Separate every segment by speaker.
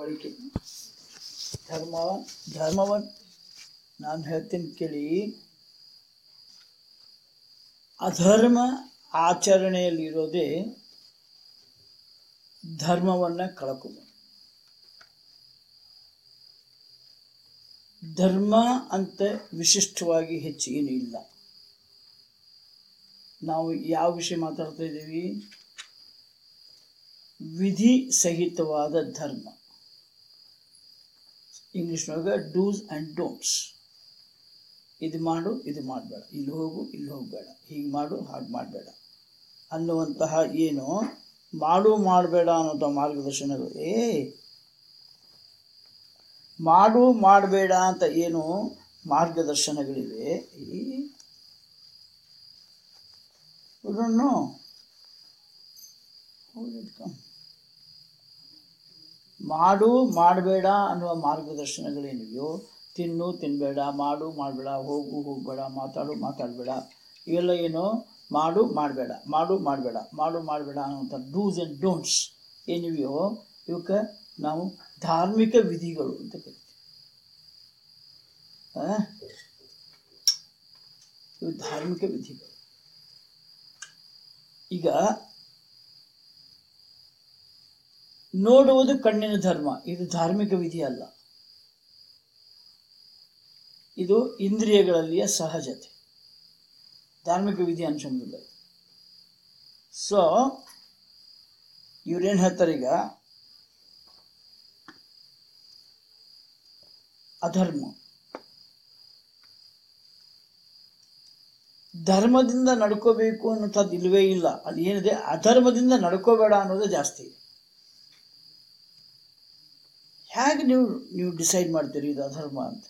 Speaker 1: ಒಳಿಕೆ ಧರ್ಮ ಧರ್ಮವನ್ ನಾನು ಹೇಳ್ತೀನಿ ಕೇಳಿ ಅಧರ್ಮ ಆಚರಣೆಯಲ್ಲಿರೋದೇ ಧರ್ಮವನ್ನು ಕಳ್ಕೊಂಡು ಧರ್ಮ ಅಂತ ವಿಶಿಷ್ಟವಾಗಿ ಹೆಚ್ಚೇನು ಇಲ್ಲ ನಾವು ಯಾವ ವಿಷಯ ಮಾತಾಡ್ತಾ ಇದ್ದೀವಿ ವಿಧಿ ಸಹಿತವಾದ ಧರ್ಮ ಇಂಗ್ಲೀಷ್ನೊಳಗೆ ಡೂಸ್ ಆ್ಯಂಡ್ ಡೋಂಟ್ಸ್ ಇದು ಮಾಡು ಇದು ಮಾಡಬೇಡ ಇಲ್ಲಿ ಹೋಗು ಇಲ್ಲಿ ಹೋಗಬೇಡ ಹೀಗೆ ಮಾಡು ಹಾಗೆ ಮಾಡಬೇಡ ಅನ್ನುವಂತಹ ಏನು ಮಾಡು ಮಾಡಬೇಡ ಅನ್ನೋಂಥ ಮಾರ್ಗದರ್ಶನಗಳು ಏ ಮಾಡು ಮಾಡಬೇಡ ಅಂತ ಏನು ಮಾರ್ಗದರ್ಶನಗಳಿವೆ ಈ ನೋ ಮಾಡು ಮಾಡಬೇಡ ಅನ್ನುವ ಮಾರ್ಗದರ್ಶನಗಳೇನಿವೆಯೋ ತಿನ್ನು ತಿನ್ನಬೇಡ ಮಾಡು ಮಾಡಬೇಡ ಹೋಗು ಹೋಗಬೇಡ ಮಾತಾಡು ಮಾತಾಡಬೇಡ ಇವೆಲ್ಲ ಏನು ಮಾಡು ಮಾಡಬೇಡ ಮಾಡು ಮಾಡಬೇಡ ಮಾಡು ಮಾಡಬೇಡ ಅನ್ನುವಂಥ ಡೂಸ್ ಆ್ಯಂಡ್ ಡೋಂಟ್ಸ್ ಏನಿವೆಯೋ ಇವಕ್ಕೆ ನಾವು ಧಾರ್ಮಿಕ ವಿಧಿಗಳು ಅಂತ ಕರಿತೀವಿ ಆ? ಇವು ಧಾರ್ಮಿಕ ವಿಧಿಗಳು ಈಗ ನೋಡುವುದು ಕಣ್ಣಿನ ಧರ್ಮ ಇದು ಧಾರ್ಮಿಕ ವಿಧಿ ಅಲ್ಲ ಇದು ಇಂದ್ರಿಯಗಳಲ್ಲಿಯ ಸಹಜತೆ ಧಾರ್ಮಿಕ ವಿಧಿ ಅನ್ಸಂಗಿಲ್ಲ ಸೊ ಇವ್ರೇನು ಹೇಳ್ತಾರೆ ಈಗ ಅಧರ್ಮ ಧರ್ಮದಿಂದ ನಡ್ಕೋಬೇಕು ಅನ್ನೋಂಥದ್ದು ಇಲ್ವೇ ಇಲ್ಲ ಅಲ್ಲಿ ಏನಿದೆ ಅಧರ್ಮದಿಂದ ನಡ್ಕೋಬೇಡ ಅನ್ನೋದೇ ಜಾಸ್ತಿ ಹೇಗೆ ನೀವು ನೀವು ಡಿಸೈಡ್ ಮಾಡ್ತೀರಿ ಇದು ಅಧರ್ಮ ಅಂತ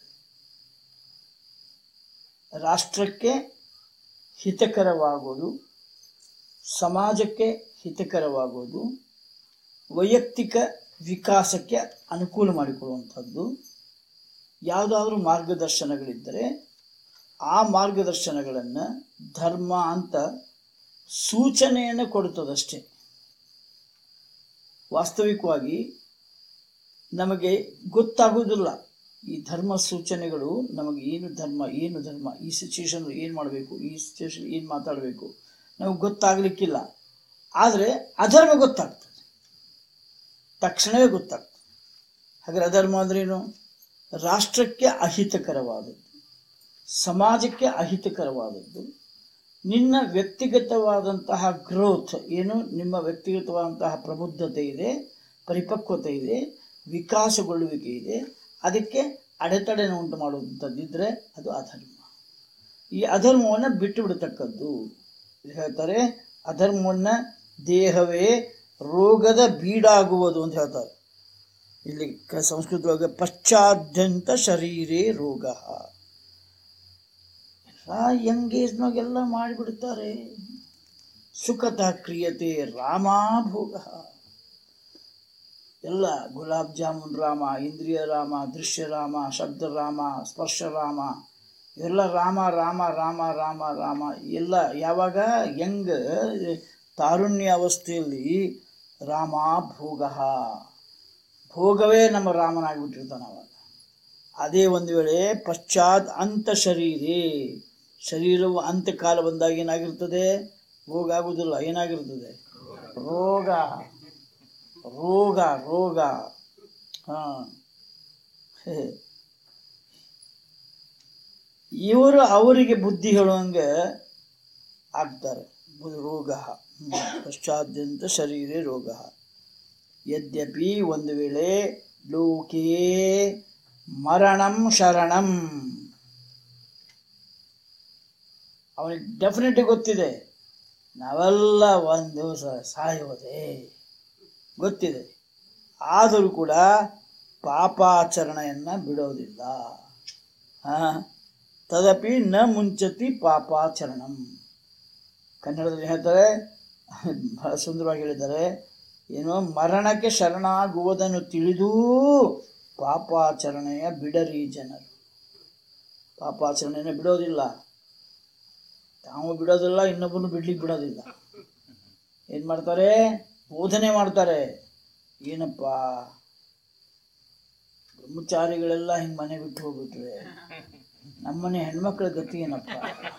Speaker 1: ರಾಷ್ಟ್ರಕ್ಕೆ ಹಿತಕರವಾಗೋದು ಸಮಾಜಕ್ಕೆ ಹಿತಕರವಾಗೋದು ವೈಯಕ್ತಿಕ ವಿಕಾಸಕ್ಕೆ ಅನುಕೂಲ ಮಾಡಿಕೊಡುವಂಥದ್ದು ಯಾವುದಾದ್ರೂ ಮಾರ್ಗದರ್ಶನಗಳಿದ್ದರೆ ಆ ಮಾರ್ಗದರ್ಶನಗಳನ್ನು ಧರ್ಮ ಅಂತ ಸೂಚನೆಯನ್ನು ಕೊಡುತ್ತದಷ್ಟೇ ವಾಸ್ತವಿಕವಾಗಿ ನಮಗೆ ಗೊತ್ತಾಗುವುದಿಲ್ಲ ಈ ಧರ್ಮ ಸೂಚನೆಗಳು ನಮಗೆ ಏನು ಧರ್ಮ ಏನು ಧರ್ಮ ಈ ಸಿಚುವೇಶನ್ ಏನು ಮಾಡಬೇಕು ಈ ಸಿಚುವೇಶನ್ ಏನು ಮಾತಾಡಬೇಕು ನಮಗೆ ಗೊತ್ತಾಗಲಿಕ್ಕಿಲ್ಲ ಆದರೆ ಅಧರ್ಮ ಗೊತ್ತಾಗ್ತದೆ ತಕ್ಷಣವೇ ಗೊತ್ತಾಗ್ತದೆ ಹಾಗಾದ್ರೆ ಅಧರ್ಮ ಅಂದ್ರೇನು ರಾಷ್ಟ್ರಕ್ಕೆ ಅಹಿತಕರವಾದದ್ದು ಸಮಾಜಕ್ಕೆ ಅಹಿತಕರವಾದದ್ದು ನಿನ್ನ ವ್ಯಕ್ತಿಗತವಾದಂತಹ ಗ್ರೋತ್ ಏನು ನಿಮ್ಮ ವ್ಯಕ್ತಿಗತವಾದಂತಹ ಪ್ರಬುದ್ಧತೆ ಇದೆ ಪರಿಪಕ್ವತೆ ಇದೆ ವಿಕಾಸಗೊಳ್ಳುವಿಕೆ ಇದೆ ಅದಕ್ಕೆ ಅಡೆತಡೆಯನ್ನು ಉಂಟು ಮಾಡುವಂಥದ್ದಿದ್ರೆ ಅದು ಅಧರ್ಮ ಈ ಅಧರ್ಮವನ್ನು ಬಿಟ್ಟು ಬಿಡತಕ್ಕದ್ದು ಇದು ಹೇಳ್ತಾರೆ ಅಧರ್ಮವನ್ನು ದೇಹವೇ ರೋಗದ ಬೀಡಾಗುವುದು ಅಂತ ಹೇಳ್ತಾರೆ ಇಲ್ಲಿ ಕ- ಸಂಸ್ಕೃತದೊಳಗೆ ಪಶ್ಚಾದ್ಯಂತ ಶರೀರೇ ರೋಗ ಯಂಗ್ ಏಜ್ನಾಗೆಲ್ಲ ಮಾಡಿಬಿಡ್ತಾರೆ ಸುಖತಃ ಕ್ರಿಯತೆ ರಾಮಾಭೋಗ ಎಲ್ಲ ಗುಲಾಬ್ ಜಾಮೂನ್ ರಾಮ ಇಂದ್ರಿಯ ರಾಮ ದೃಶ್ಯ ರಾಮ ಶಬ್ದ ರಾಮ ಸ್ಪರ್ಶ ರಾಮ ಇವೆಲ್ಲ ರಾಮ ರಾಮ ರಾಮ ರಾಮ ರಾಮ ಎಲ್ಲ ಯಾವಾಗ ಯಂಗ್ ತಾರುಣ್ಯ ಅವಸ್ಥೆಯಲ್ಲಿ ರಾಮ ಭೋಗ ಭೋಗವೇ ನಮ್ಮ ರಾಮನಾಗಿಬಿಟ್ಟಿರ್ತಾನೆ ಅವಾಗ ಅದೇ ಒಂದು ವೇಳೆ ಪಶ್ಚಾತ್ ಅಂತ ಶರೀರೇ ಶರೀರವು ಅಂತ್ಯಕಾಲ ಬಂದಾಗ ಏನಾಗಿರ್ತದೆ ಭೋಗ ಆಗುವುದಿಲ್ಲ ಏನಾಗಿರ್ತದೆ ರೋಗ ರೋಗ ರೋಗ ಹಾಂ ಇವರು ಅವರಿಗೆ ಬುದ್ಧಿ ಹೇಳುವಂಗೆ ಆಗ್ತಾರೆ ಬು- ರೋಗ ಹ್ಮ್. ಪಶ್ಚಾದ್ಯಂತ ಶರೀರೇ ರೋಗ ಯದ್ಯಪಿ ಒಂದು ವೇಳೆ ಲೋಕೇ ಮರಣಂ ಶರಣಂ ಅವನಿಗೆ ಡೆಫಿನೆಟ್ ಗೊತ್ತಿದೆ ನಾವೆಲ್ಲ ಒಂದು ದಿವಸ ಸಾಯೋದೆ ಗೊತ್ತಿದೆ ಆದರೂ ಕೂಡ ಪಾಪಾಚರಣೆಯನ್ನು ಬಿಡೋದಿಲ್ಲ ಹಾಂ ತದಪಿ ನ ಮುಂಚತಿ ಪಾಪಾಚರಣಂ ಕನ್ನಡದಲ್ಲಿ ಹೇಳ್ತಾರೆ ಬಹಳ ಸುಂದರವಾಗಿ ಹೇಳಿದ್ದಾರೆ ಏನೋ ಮರಣಕ್ಕೆ ಶರಣಾಗುವುದನ್ನು ತಿಳಿದೂ ಪಾಪಾಚರಣೆಯ ಬಿಡರಿ ಜನರು ಪಾಪಾಚರಣೆಯನ್ನು ಬಿಡೋದಿಲ್ಲ ತಾವು ಬಿಡೋದಿಲ್ಲ ಇನ್ನೊಬ್ಬನು ಬಿಡ್ಲಿಕ್ಕೆ ಬಿಡೋದಿಲ್ಲ ಏನು ಮಾಡ್ತಾರೆ ಬೋಧನೆ ಮಾಡ್ತಾರೆ ಏನಪ್ಪ ಬ್ರಹ್ಮಚಾರಿಗಳೆಲ್ಲ ಹಿಂಗೆ ಮನೆ ಬಿಟ್ಟು ಹೋಗ್ಬಿಟ್ರೆ ನಮ್ಮನೆ ಹೆಣ್ಮಕ್ಳ ಗತಿ ಏನಪ್ಪ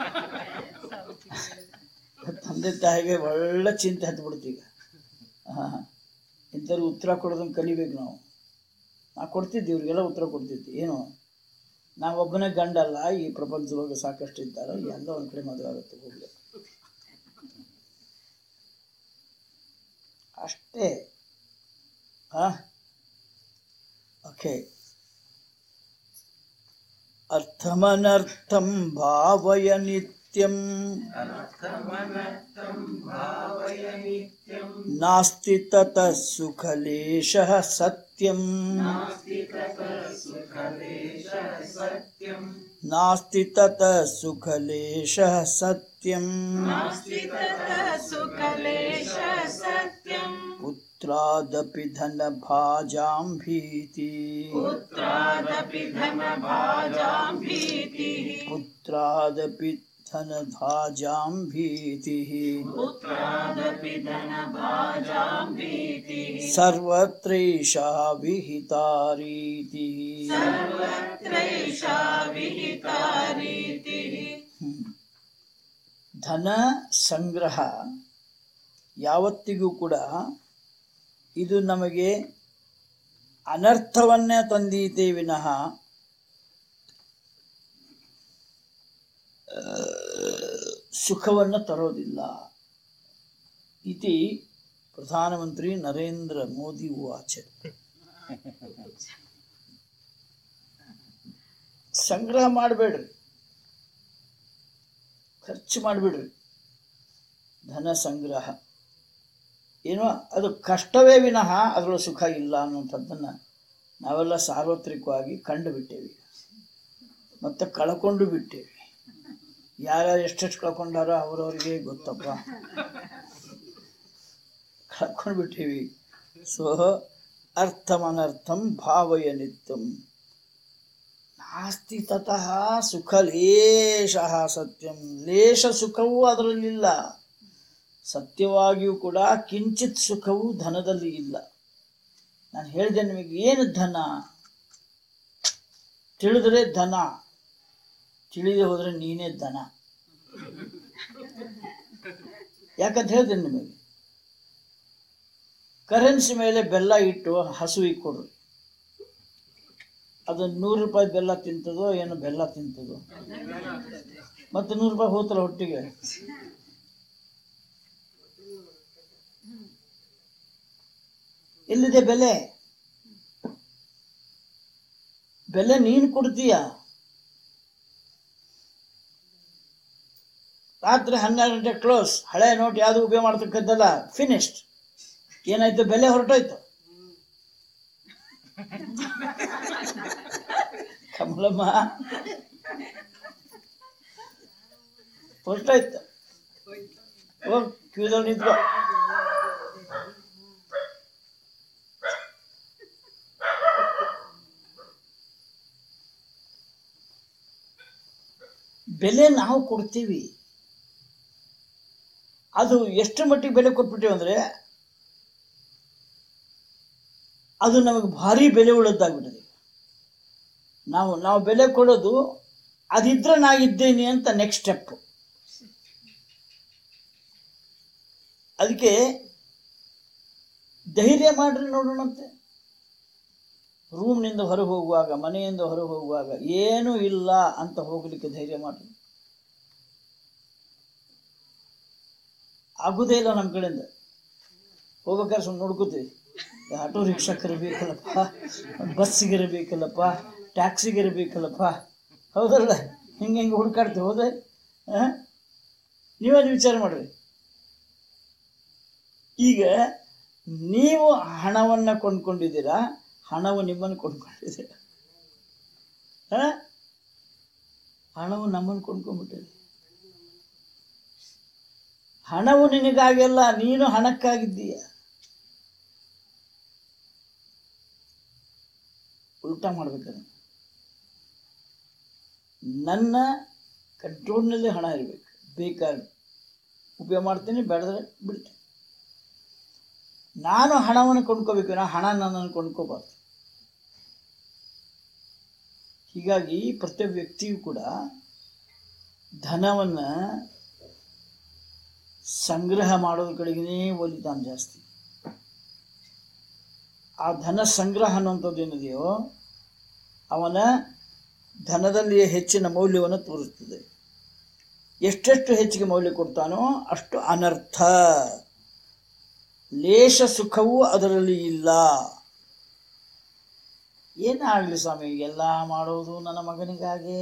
Speaker 1: ತಂದೆ ತಾಯಿಗೆ ಒಳ್ಳೆ ಚಿಂತೆ ಹತ್ಬಿಡ್ತೀಗ ಹಾಂ ಇಂಥವ್ರಿಗೆ ಉತ್ತರ ಕೊಡೋದನ್ನು ಕಲಿಬೇಕು ನಾವು ನಾ ಕೊಡ್ತಿದ್ದೆ ಇವ್ರಿಗೆಲ್ಲ ಉತ್ತರ ಕೊಡ್ತಿದ್ದೆ ಏನು ನಾವೊಬ್ಬನೇ ಗಂಡಲ್ಲ ಈ ಪ್ರಪಂಚದೊಳಗೆ ಸಾಕಷ್ಟು ಇದ್ದಾರೆ ಎಲ್ಲ ಒಂದು ಕಡೆ ಮದುವೆ ಆಗುತ್ತೆ ಹೋಗ್ಲಿ ಅಷ್ಟೇ ಹಾ ಓಕೆ ಅರ್ಥಮನರ್ಥಂ ಭಾವಯ ನಿತ್ಯಂ ನಾಸ್ತಿ ತತಃ ಸುಖಲೇಶಃ ಸತ್ಯಂ ನಾಸ್ತಿ ತತಃ ಸುಖಲೇಶಃ ಸತ್ಯಂ
Speaker 2: सुखलेश सत्यम्
Speaker 1: पुत्रादपि धनभाजां भीति
Speaker 2: पुत्रादपि धनभाजां भीतिः
Speaker 1: पुत्रादपि धनभाजां भीतिः
Speaker 2: पुत्रादपि धनभाजां भीतिः
Speaker 1: सर्वत्रैषा विहिता रीतिः
Speaker 2: सर्वत्रैषा विहिता रीतिः
Speaker 1: ಧನ ಸಂಗ್ರಹ ಯಾವತ್ತಿಗೂ ಕೂಡ ಇದು ನಮಗೆ ಅನರ್ಥವನ್ನೇ ತಂದೀತೆ ವಿನಃ ಸುಖವನ್ನು ತರೋದಿಲ್ಲ ಇತಿ ಪ್ರಧಾನಮಂತ್ರಿ ನರೇಂದ್ರ ಮೋದಿ ಉವಾಚ ಸಂಗ್ರಹ ಮಾಡಬೇಡ್ರಿ ಖರ್ಚು ಮಾಡಿಬಿಡ್ರಿ ಧನ ಸಂಗ್ರಹ ಏನೋ ಅದು ಕಷ್ಟವೇ ವಿನಃ ಅದರೊಳಗೆ ಸುಖ ಇಲ್ಲ ಅನ್ನುವಂಥದ್ದನ್ನು ನಾವೆಲ್ಲ ಸಾರ್ವತ್ರಿಕವಾಗಿ ಕಂಡು ಬಿಟ್ಟೇವಿ ಮತ್ತು ಕಳ್ಕೊಂಡು ಬಿಟ್ಟೇವಿ ಯಾರ್ಯಾರು ಎಷ್ಟೆಷ್ಟು ಕಳ್ಕೊಂಡಾರೋ ಅವರವರಿಗೆ ಗೊತ್ತಪ್ಪ ಕಳ್ಕೊಂಡು ಬಿಟ್ಟೇವಿ ಸೊ ಅರ್ಥಮನರ್ಥಂ ಭಾವಯ ನಿತ್ಯಂ ನಾಸ್ತಿ ತತಃ ಸುಖ ಲೇಷ ಸತ್ಯಂ ಲೇಷ ಸುಖವೂ ಅದರಲ್ಲಿಲ್ಲ ಸತ್ಯವಾಗಿಯೂ ಕೂಡ ಕಿಂಚಿತ್ ಸುಖವೂ ಧನದಲ್ಲಿ ಇಲ್ಲ ನಾನು ಹೇಳಿದೆ ನಿಮಗೆ ಏನು ಧನ ತಿಳಿದ್ರೆ ಧನ ತಿಳಿದೇ ಹೋದ್ರೆ ನೀನೇ ಧನ ಯಾಕಂತ ಹೇಳ್ತೇನೆ ನಿಮಗೆ ಕರೆನ್ಸಿ ಮೇಲೆ ಬೆಲ್ಲ ಇಟ್ಟು ಹಸುವಿಗೆ ಕೊಡ್ರಿ ಅದು ನೂರು ರೂಪಾಯಿ ಬೆಲ್ಲ ತಿಂತದೋ ಏನು ಬೆಲ್ಲ ತಿಂತದೋ ಮತ್ತೆ ನೂರು ರೂಪಾಯಿ ಹೋತಲ್ಲ ಹೊಟ್ಟಿಗೆ ಎಲ್ಲಿದೆ ಬೆಲೆ ಬೆಲೆ ನೀನು ಕೊಡ್ತೀಯ ರಾತ್ರಿ ಹನ್ನೆರಡು ಗಂಟೆ ಕ್ಲೋಸ್ ಹಳೆ ನೋಟ್ ಯಾವುದು ಉಪಯೋಗ ಮಾಡ್ತಕ್ಕದ್ದಲ್ಲ ಫಿನಿಶ್ಡ್ ಏನಾಯ್ತು ಬೆಲೆ ಹೊರಟೋಯ್ತು ಕಮಲಮ್ಮ ಹೊರಟೋಯ್ತು ಹೋಗ್ ಕ್ಯೂದಲ್ಲಿ ನಿಂತ್ಕೋ ಬೆಲೆ ನಾವು ಕೊಡ್ತೀವಿ ಅದು ಎಷ್ಟು ಮಟ್ಟಿಗೆ ಬೆಲೆ ಕೊಟ್ಬಿಟ್ಟಿವಿ ಅಂದರೆ ಅದು ನಮಗೆ ಭಾರಿ ಬೆಲೆ ಉಳ್ಳದ್ದಾಗ್ಬಿಟ್ಟಿದೆ ನಾವು ನಾವು ಬೆಲೆ ಕೊಡೋದು ಅದಿದ್ರೆ ನಾ ಇದ್ದೇನೆ ಅಂತ ನೆಕ್ಸ್ಟ್ ಸ್ಟೆಪ್ ಅದಕ್ಕೆ ಧೈರ್ಯ ಮಾಡ್ರಿ ನೋಡೋಣಂತೆ ರೂಮ್ನಿಂದ ಹೊರಗೆ ಹೋಗುವಾಗ ಮನೆಯಿಂದ ಹೊರಗೆ ಹೋಗುವಾಗ ಏನೂ ಇಲ್ಲ ಅಂತ ಹೋಗ್ಲಿಕ್ಕೆ ಧೈರ್ಯ ಮಾಡ್ರಿ ಆಗುದೇ ಇಲ್ಲ ನಮ್ಮ ಕಡೆಯಿಂದ ಹೋಗ್ಬೇಕಾದ್ರೆ ಸುಮ್ಮನೆ ನೋಡ್ಕೋತೀವಿ ಆಟೋ ರಿಕ್ಷಾಕ್ಕಿರಬೇಕಲ್ಲಪ್ಪ ಬಸ್ಸಿಗಿರಬೇಕಲ್ಲಪ್ಪ ಟ್ಯಾಕ್ಸಿಗಿರಬೇಕಲ್ಲಪ್ಪ ಹೌದಲ್ಲ ಹಿಂಗೆ ಹಿಂಗೆ ಹುಡುಕಾಡ್ತೀವಿ ಹೌದೇ ಹಾಂ ನೀವೇ ವಿಚಾರ ಮಾಡ್ರಿ ಈಗ ನೀವು ಹಣವನ್ನು ಕೊಂಡ್ಕೊಂಡಿದ್ದೀರಾ ಹಣವು ನಿಮ್ಮನ್ನು ಕೊಂಡ್ಕೊಂಡಿದ್ದೀರಾ ಹಾಂ ಹಣವು ನಮ್ಮನ್ನು ಕೊಂಡ್ಕೊಂಡ್ಬಿಟ್ಟಿದೆ ಹಣವು ನಿನಗಾಗಿಲ್ಲ ನೀನು ಹಣಕ್ಕಾಗಿದ್ದೀಯ ಉಲ್ಟಾ ಮಾಡ್ಬೇಕಂದ್ರೆ ನನ್ನ ಕಂಟ್ರೋಲ್ನಲ್ಲಿ ಹಣ ಇರಬೇಕು ಬೇಕಾದ್ರೆ ಉಪಯೋಗ ಮಾಡ್ತೀನಿ ಬೇಡದ್ರೆ ಬಿಡ್ತೀನಿ ನಾನು ಹಣವನ್ನು ಕೊಂಡ್ಕೋಬೇಕು ನಾ ಹಣ ನನ್ನನ್ನು ಕೊಂಡ್ಕೋಬಾರ್ದು ಹೀಗಾಗಿ ಪ್ರತಿ ವ್ಯಕ್ತಿಯು ಕೂಡ ಧನವನ್ನು ಸಂಗ್ರಹ ಮಾಡೋದ್ರ ಕಡೆಗೇ ಒಲಿತಾನೆ ಜಾಸ್ತಿ ಆ ಧನ ಸಂಗ್ರಹ ಅನ್ನುವಂಥದ್ದು ಏನಿದೆಯೋ ಅವನ ಧನದಲ್ಲಿ ಹೆಚ್ಚಿನ ಮೌಲ್ಯವನ್ನು ತೋರಿಸ್ತದೆ ಎಷ್ಟೆಷ್ಟು ಹೆಚ್ಚಿಗೆ ಮೌಲ್ಯ ಕೊಡ್ತಾನೋ ಅಷ್ಟು ಅನರ್ಥ ಲೇಷ ಸುಖವೂ ಅದರಲ್ಲಿ ಇಲ್ಲ ಏನಾಗಲಿ ಸ್ವಾಮಿ ಎಲ್ಲ ಮಾಡೋದು ನನ್ನ ಮಗನಿಗಾಗೇ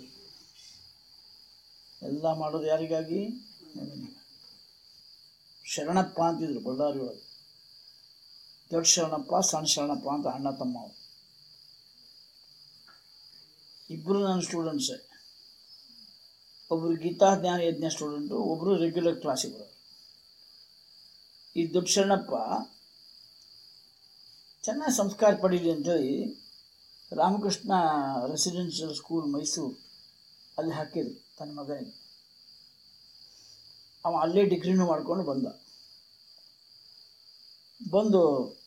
Speaker 1: ಎಲ್ಲ ಮಾಡೋದು ಯಾರಿಗಾಗಿ ಮಗನಿಗೆ ಶರಣಪ್ಪ ಅಂತಿದ್ರು ಬಳ್ಳಾರಿ ಒಳಗೆ ದೊಡ್ಡ ಶರಣಪ್ಪ ಸಣ್ಣ ಶರಣಪ್ಪ ಅಂತ ಅಣ್ಣ ತಮ್ಮ ಅವ್ರು. ಇಬ್ಬರು ನನ್ನ ಸ್ಟೂಡೆಂಟ್ಸೇ ಒಬ್ಬರು ಗೀತಾ ಜ್ಞಾನ ಯಜ್ಞ ಸ್ಟೂಡೆಂಟು ಒಬ್ಬರು ರೆಗ್ಯುಲರ್ ಕ್ಲಾಸಿಗೆ ಬರೋರು ಈ ದೊಡ್ಡ ಶರಣಪ್ಪ ಚೆನ್ನಾಗಿ ಸಂಸ್ಕಾರ ಪಡೀಲಿ ಅಂತೇಳಿ ರಾಮಕೃಷ್ಣ ರೆಸಿಡೆನ್ಷಿಯಲ್ ಸ್ಕೂಲ್ ಮೈಸೂರು ಅಲ್ಲಿ ಹಾಕಿದ್ರು ತನ್ನ ಮಗನಿಗೆ ಅವ ಅಲ್ಲೇ ಡಿಗ್ರಿನೂ ಮಾಡ್ಕೊಂಡು ಬಂದ ಬಂದು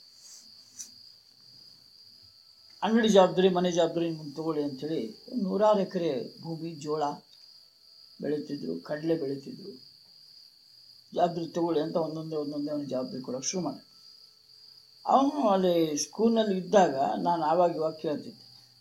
Speaker 1: ಅಂಗಡಿ ಜವಾಬ್ದಾರಿ ಮನೆ ಜವಾಬ್ದಾರಿ ಮುಂದೆ ತಗೊಳ್ಳಿ ಅಂಥೇಳಿ ನೂರಾರು ಎಕರೆ ಭೂಮಿ ಜೋಳ ಬೆಳೀತಿದ್ರು ಕಡಲೆ ಬೆಳೀತಿದ್ರು ಜವಾಬ್ದಾರಿ ತಗೊಳ್ಳಿ ಅಂತ ಒಂದೊಂದೇ ಒಂದೊಂದೇ ಅವನಿಗೆ ಜವಾಬ್ದಾರಿ ಕೊಡೋಕೆ ಶುರು ಮಾಡಿ ಅವನು ಅಲ್ಲಿ ಸ್ಕೂಲ್ನಲ್ಲಿ ಇದ್ದಾಗ ನಾನು ಆವಾಗ ಇವಾಗ ಕೇಳ್ತಿದ್ದೆ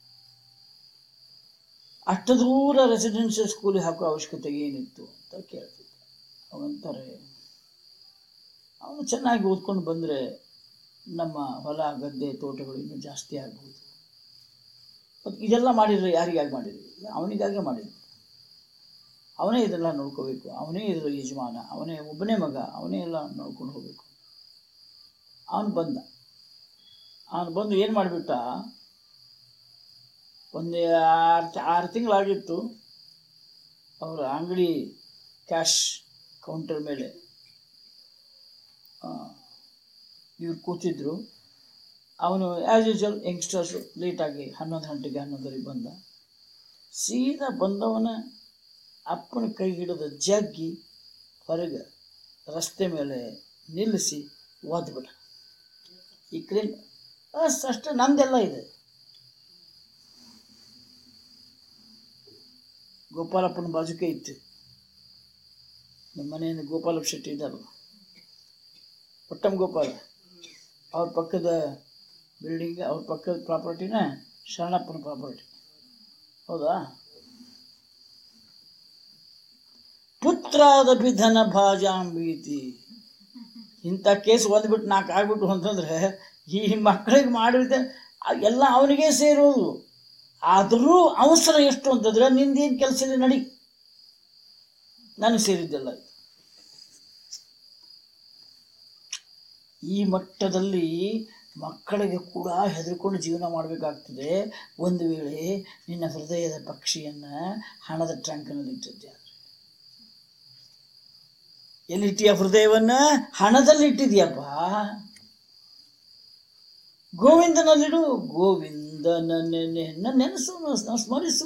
Speaker 1: ಅಷ್ಟು ದೂರ ರೆಸಿಡೆನ್ಷಿಯಲ್ ಸ್ಕೂಲಿಗೆ ಹಾಕೋ ಅವಶ್ಯಕತೆ ಏನಿತ್ತು ಅಂತ ಕೇಳ್ತಿದ್ದೆ ಅವಂತಾರೆ ಅವನು ಚೆನ್ನಾಗಿ ಓದ್ಕೊಂಡು ಬಂದರೆ ನಮ್ಮ ಹೊಲ ಗದ್ದೆ ತೋಟಗಳು ಇನ್ನೂ ಜಾಸ್ತಿ ಆಗ್ಬೋದು ಮತ್ತು ಇದೆಲ್ಲ ಮಾಡಿದರೆ ಯಾರಿಗಾಗಿ ಮಾಡಿದ್ವಿ ಅವನಿಗಾಗೆ ಮಾಡಿದ್ವಿ ಅವನೇ ಇದೆಲ್ಲ ನೋಡ್ಕೋಬೇಕು ಅವನೇ ಇದರ ಯಜಮಾನ ಅವನೇ ಒಬ್ಬನೇ ಮಗ ಅವನೇ ಎಲ್ಲ ನೋಡ್ಕೊಂಡು ಹೋಗಬೇಕು ಅವನು ಬಂದ ಅವನು ಬಂದು ಏನು ಮಾಡಿಬಿಟ್ಟ ಒಂದು ಆರು ಆರು ತಿಂಗಳಾಗಿತ್ತು ಅವರ ಅಂಗಡಿ ಕ್ಯಾಶ್ ಕೌಂಟರ್ ಮೇಲೆ ಇವ್ರು ಕೂತಿದ್ರು ಅವನು ಆ್ಯಸ್ ಯೂಶುವಲ್ ಯಂಗ್ಸ್ಟರ್ಸು ಲೇಟಾಗಿ ಹನ್ನೊಂದು ಗಂಟೆಗೆ ಹನ್ನೊಂದರಿಗೆ ಬಂದ ಸೀದಾ ಬಂದವನ ಅಪ್ಪನ ಕೈ ಹಿಡಿದ ಜಗ್ಗಿ ಹೊರಗೆ ರಸ್ತೆ ಮೇಲೆ ನಿಲ್ಲಿಸಿ ಒದ್ಬಿಟ್ಟ ಈ ಕಡೆ ಅಸ್ ಅಷ್ಟೇ ನಂದೆಲ್ಲ ಇದೆ ಗೋಪಾಲಪ್ಪನ ಬಾಜುಕೆ ಇತ್ತು ನಮ್ಮ ಮನೆಯಿಂದ ಗೋಪಾಲಪ್ಪ ಶೆಟ್ಟಿ ಇದ್ದಾರಲ್ಲ ಪಟ್ಟಮ್ ಗೋಪಾಲ ಅವ್ರ ಪಕ್ಕದ ಬಿಲ್ಡಿಂಗ್ ಅವ್ರ ಪಕ್ಕದ ಪ್ರಾಪರ್ಟಿನ ಶರಣಪ್ಪನ ಪ್ರಾಪರ್ಟಿ ಹೌದಾ ಪುತ್ರಾದಪಿ ಧನ ಭಾಜಾಂಬೀತಿ ಇಂಥ ಕೇಸ್ ಒಂದ್ಬಿಟ್ಟು ನಾಲ್ಕು ಆಗ್ಬಿಟ್ಟು ಅಂತಂದ್ರೆ ಈ ಮಕ್ಕಳಿಗೆ ಮಾಡಿದ ಎಲ್ಲ ಅವನಿಗೆ ಸೇರೋದು ಆದರೂ ಅವಸರ ಎಷ್ಟು ಅಂತಂದ್ರೆ ನಿಂದೇನು ಕೆಲಸ ಇಲ್ಲ ನಡಿ ನನಗೆ ಸೇರಿದ್ದೆಲ್ಲ ಇದು. ಈ ಮಟ್ಟದಲ್ಲಿ ಮಕ್ಕಳಿಗೆ ಕೂಡ ಹೆದರ್ಕೊಂಡು ಜೀವನ ಮಾಡಬೇಕಾಗ್ತದೆ ಒಂದು ವೇಳೆ ನಿನ್ನ ಹೃದಯದ ಪಕ್ಷಿಯನ್ನು ಹಣದ ಟ್ಯಾಂಕ್ನಲ್ಲಿ ಇಟ್ಟಿದ್ದೆ ಆದರೆ ಎಲ್ಲಿಟ್ಟಿಯ ಹೃದಯವನ್ನು ಹಣದಲ್ಲಿ ಇಟ್ಟಿದ್ಯಪ್ಪ ಗೋವಿಂದನಲ್ಲಿಡು ಗೋವಿಂದನ ನೆನೆ ನೆನೆಸು ನ- ಸ್ಮರಿಸು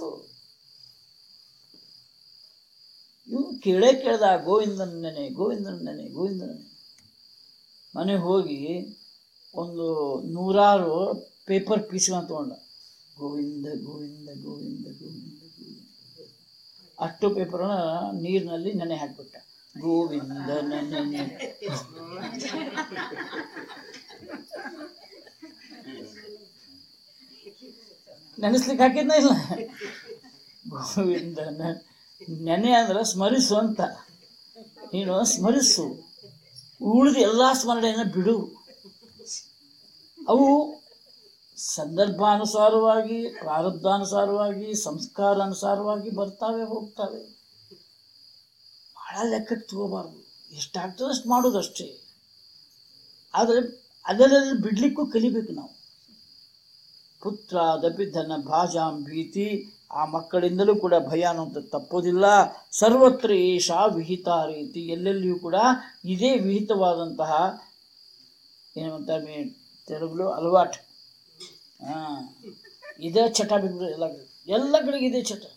Speaker 1: ಇವು ಕೇಳೇ ಕೇಳ್ದ ಗೋವಿಂದನ ನೆನೆ ಗೋವಿಂದನ ನೆನೆ ಗೋವಿಂದನ ನೆನೆ ಮನೆಗೆ ಹೋಗಿ ಒಂದು ನೂರಾರು ಪೇಪರ್ ಪೀಸ್ಗಳನ್ನ ತೊಗೊಂಡ ಗೋವಿಂದ ಗೋವಿಂದ ಗೋವಿಂದ ಗೋವಿಂದ ಗೋವಿಂದ ಅಷ್ಟು ಪೇಪರನ್ನ ನೀರಿನಲ್ಲಿ ನೆನೆ ಹಾಕ್ಬಿಟ್ಟ ಗೋವಿಂದ ನೆನೆ ನೆನೆಸ್ಲಿಕ್ಕೆ ಹಾಕಿದ್ನ ಇಲ್ಲ ಗೋವಿಂದನ ನೆನೆ ಅಂದ್ರೆ ಸ್ಮರಿಸು ಅಂತ ನೀನು ಸ್ಮರಿಸು ಉಳಿದ ಎಲ್ಲ ಸ್ಮರಣೆಯನ್ನು ಬಿಡು ಅವು ಸಂದರ್ಭಾನುಸಾರವಾಗಿ ಪ್ರಾರಬ್ಧಾನುಸಾರವಾಗಿ ಸಂಸ್ಕಾರಾನುಸಾರವಾಗಿ ಬರ್ತಾವೆ ಹೋಗ್ತವೆ ಭಾಳ ಲೆಕ್ಕಕ್ಕೆ ತಗೋಬಾರ್ದು ಎಷ್ಟಾಗ್ತದೆ ಅಷ್ಟು ಮಾಡೋದು ಅಷ್ಟೇ ಆದರೆ ಅದರಲ್ಲಿ ಬಿಡಲಿಕ್ಕೂ ಕಲಿಬೇಕು ನಾವು ಪುತ್ರಾದಪಿ ಧನ ಭಾಜಾಂ ಭೀತಿ ಆ ಮಕ್ಕಳಿಂದಲೂ ಕೂಡ ಭಯ ಅನ್ನೋಂಥದ್ದು ತಪ್ಪೋದಿಲ್ಲ ಸರ್ವತ್ರ ಏಷಾ ವಿಹಿತ ರೀತಿ ಎಲ್ಲೆಲ್ಲಿಯೂ ಕೂಡ ಇದೇ ವಿಹಿತವಾದಂತಹ ಏನಂತ ಮೇ ತೆಲುಗುಲು ಅಲವಾಟ್ ಹಾಂ ಇದೇ ಚಟ ಬಿದ್ಬಿಡು ಎಲ್ಲ ಕಡೆ ಎಲ್ಲ ಕಡೆಗೆ ಇದೇ ಚಟ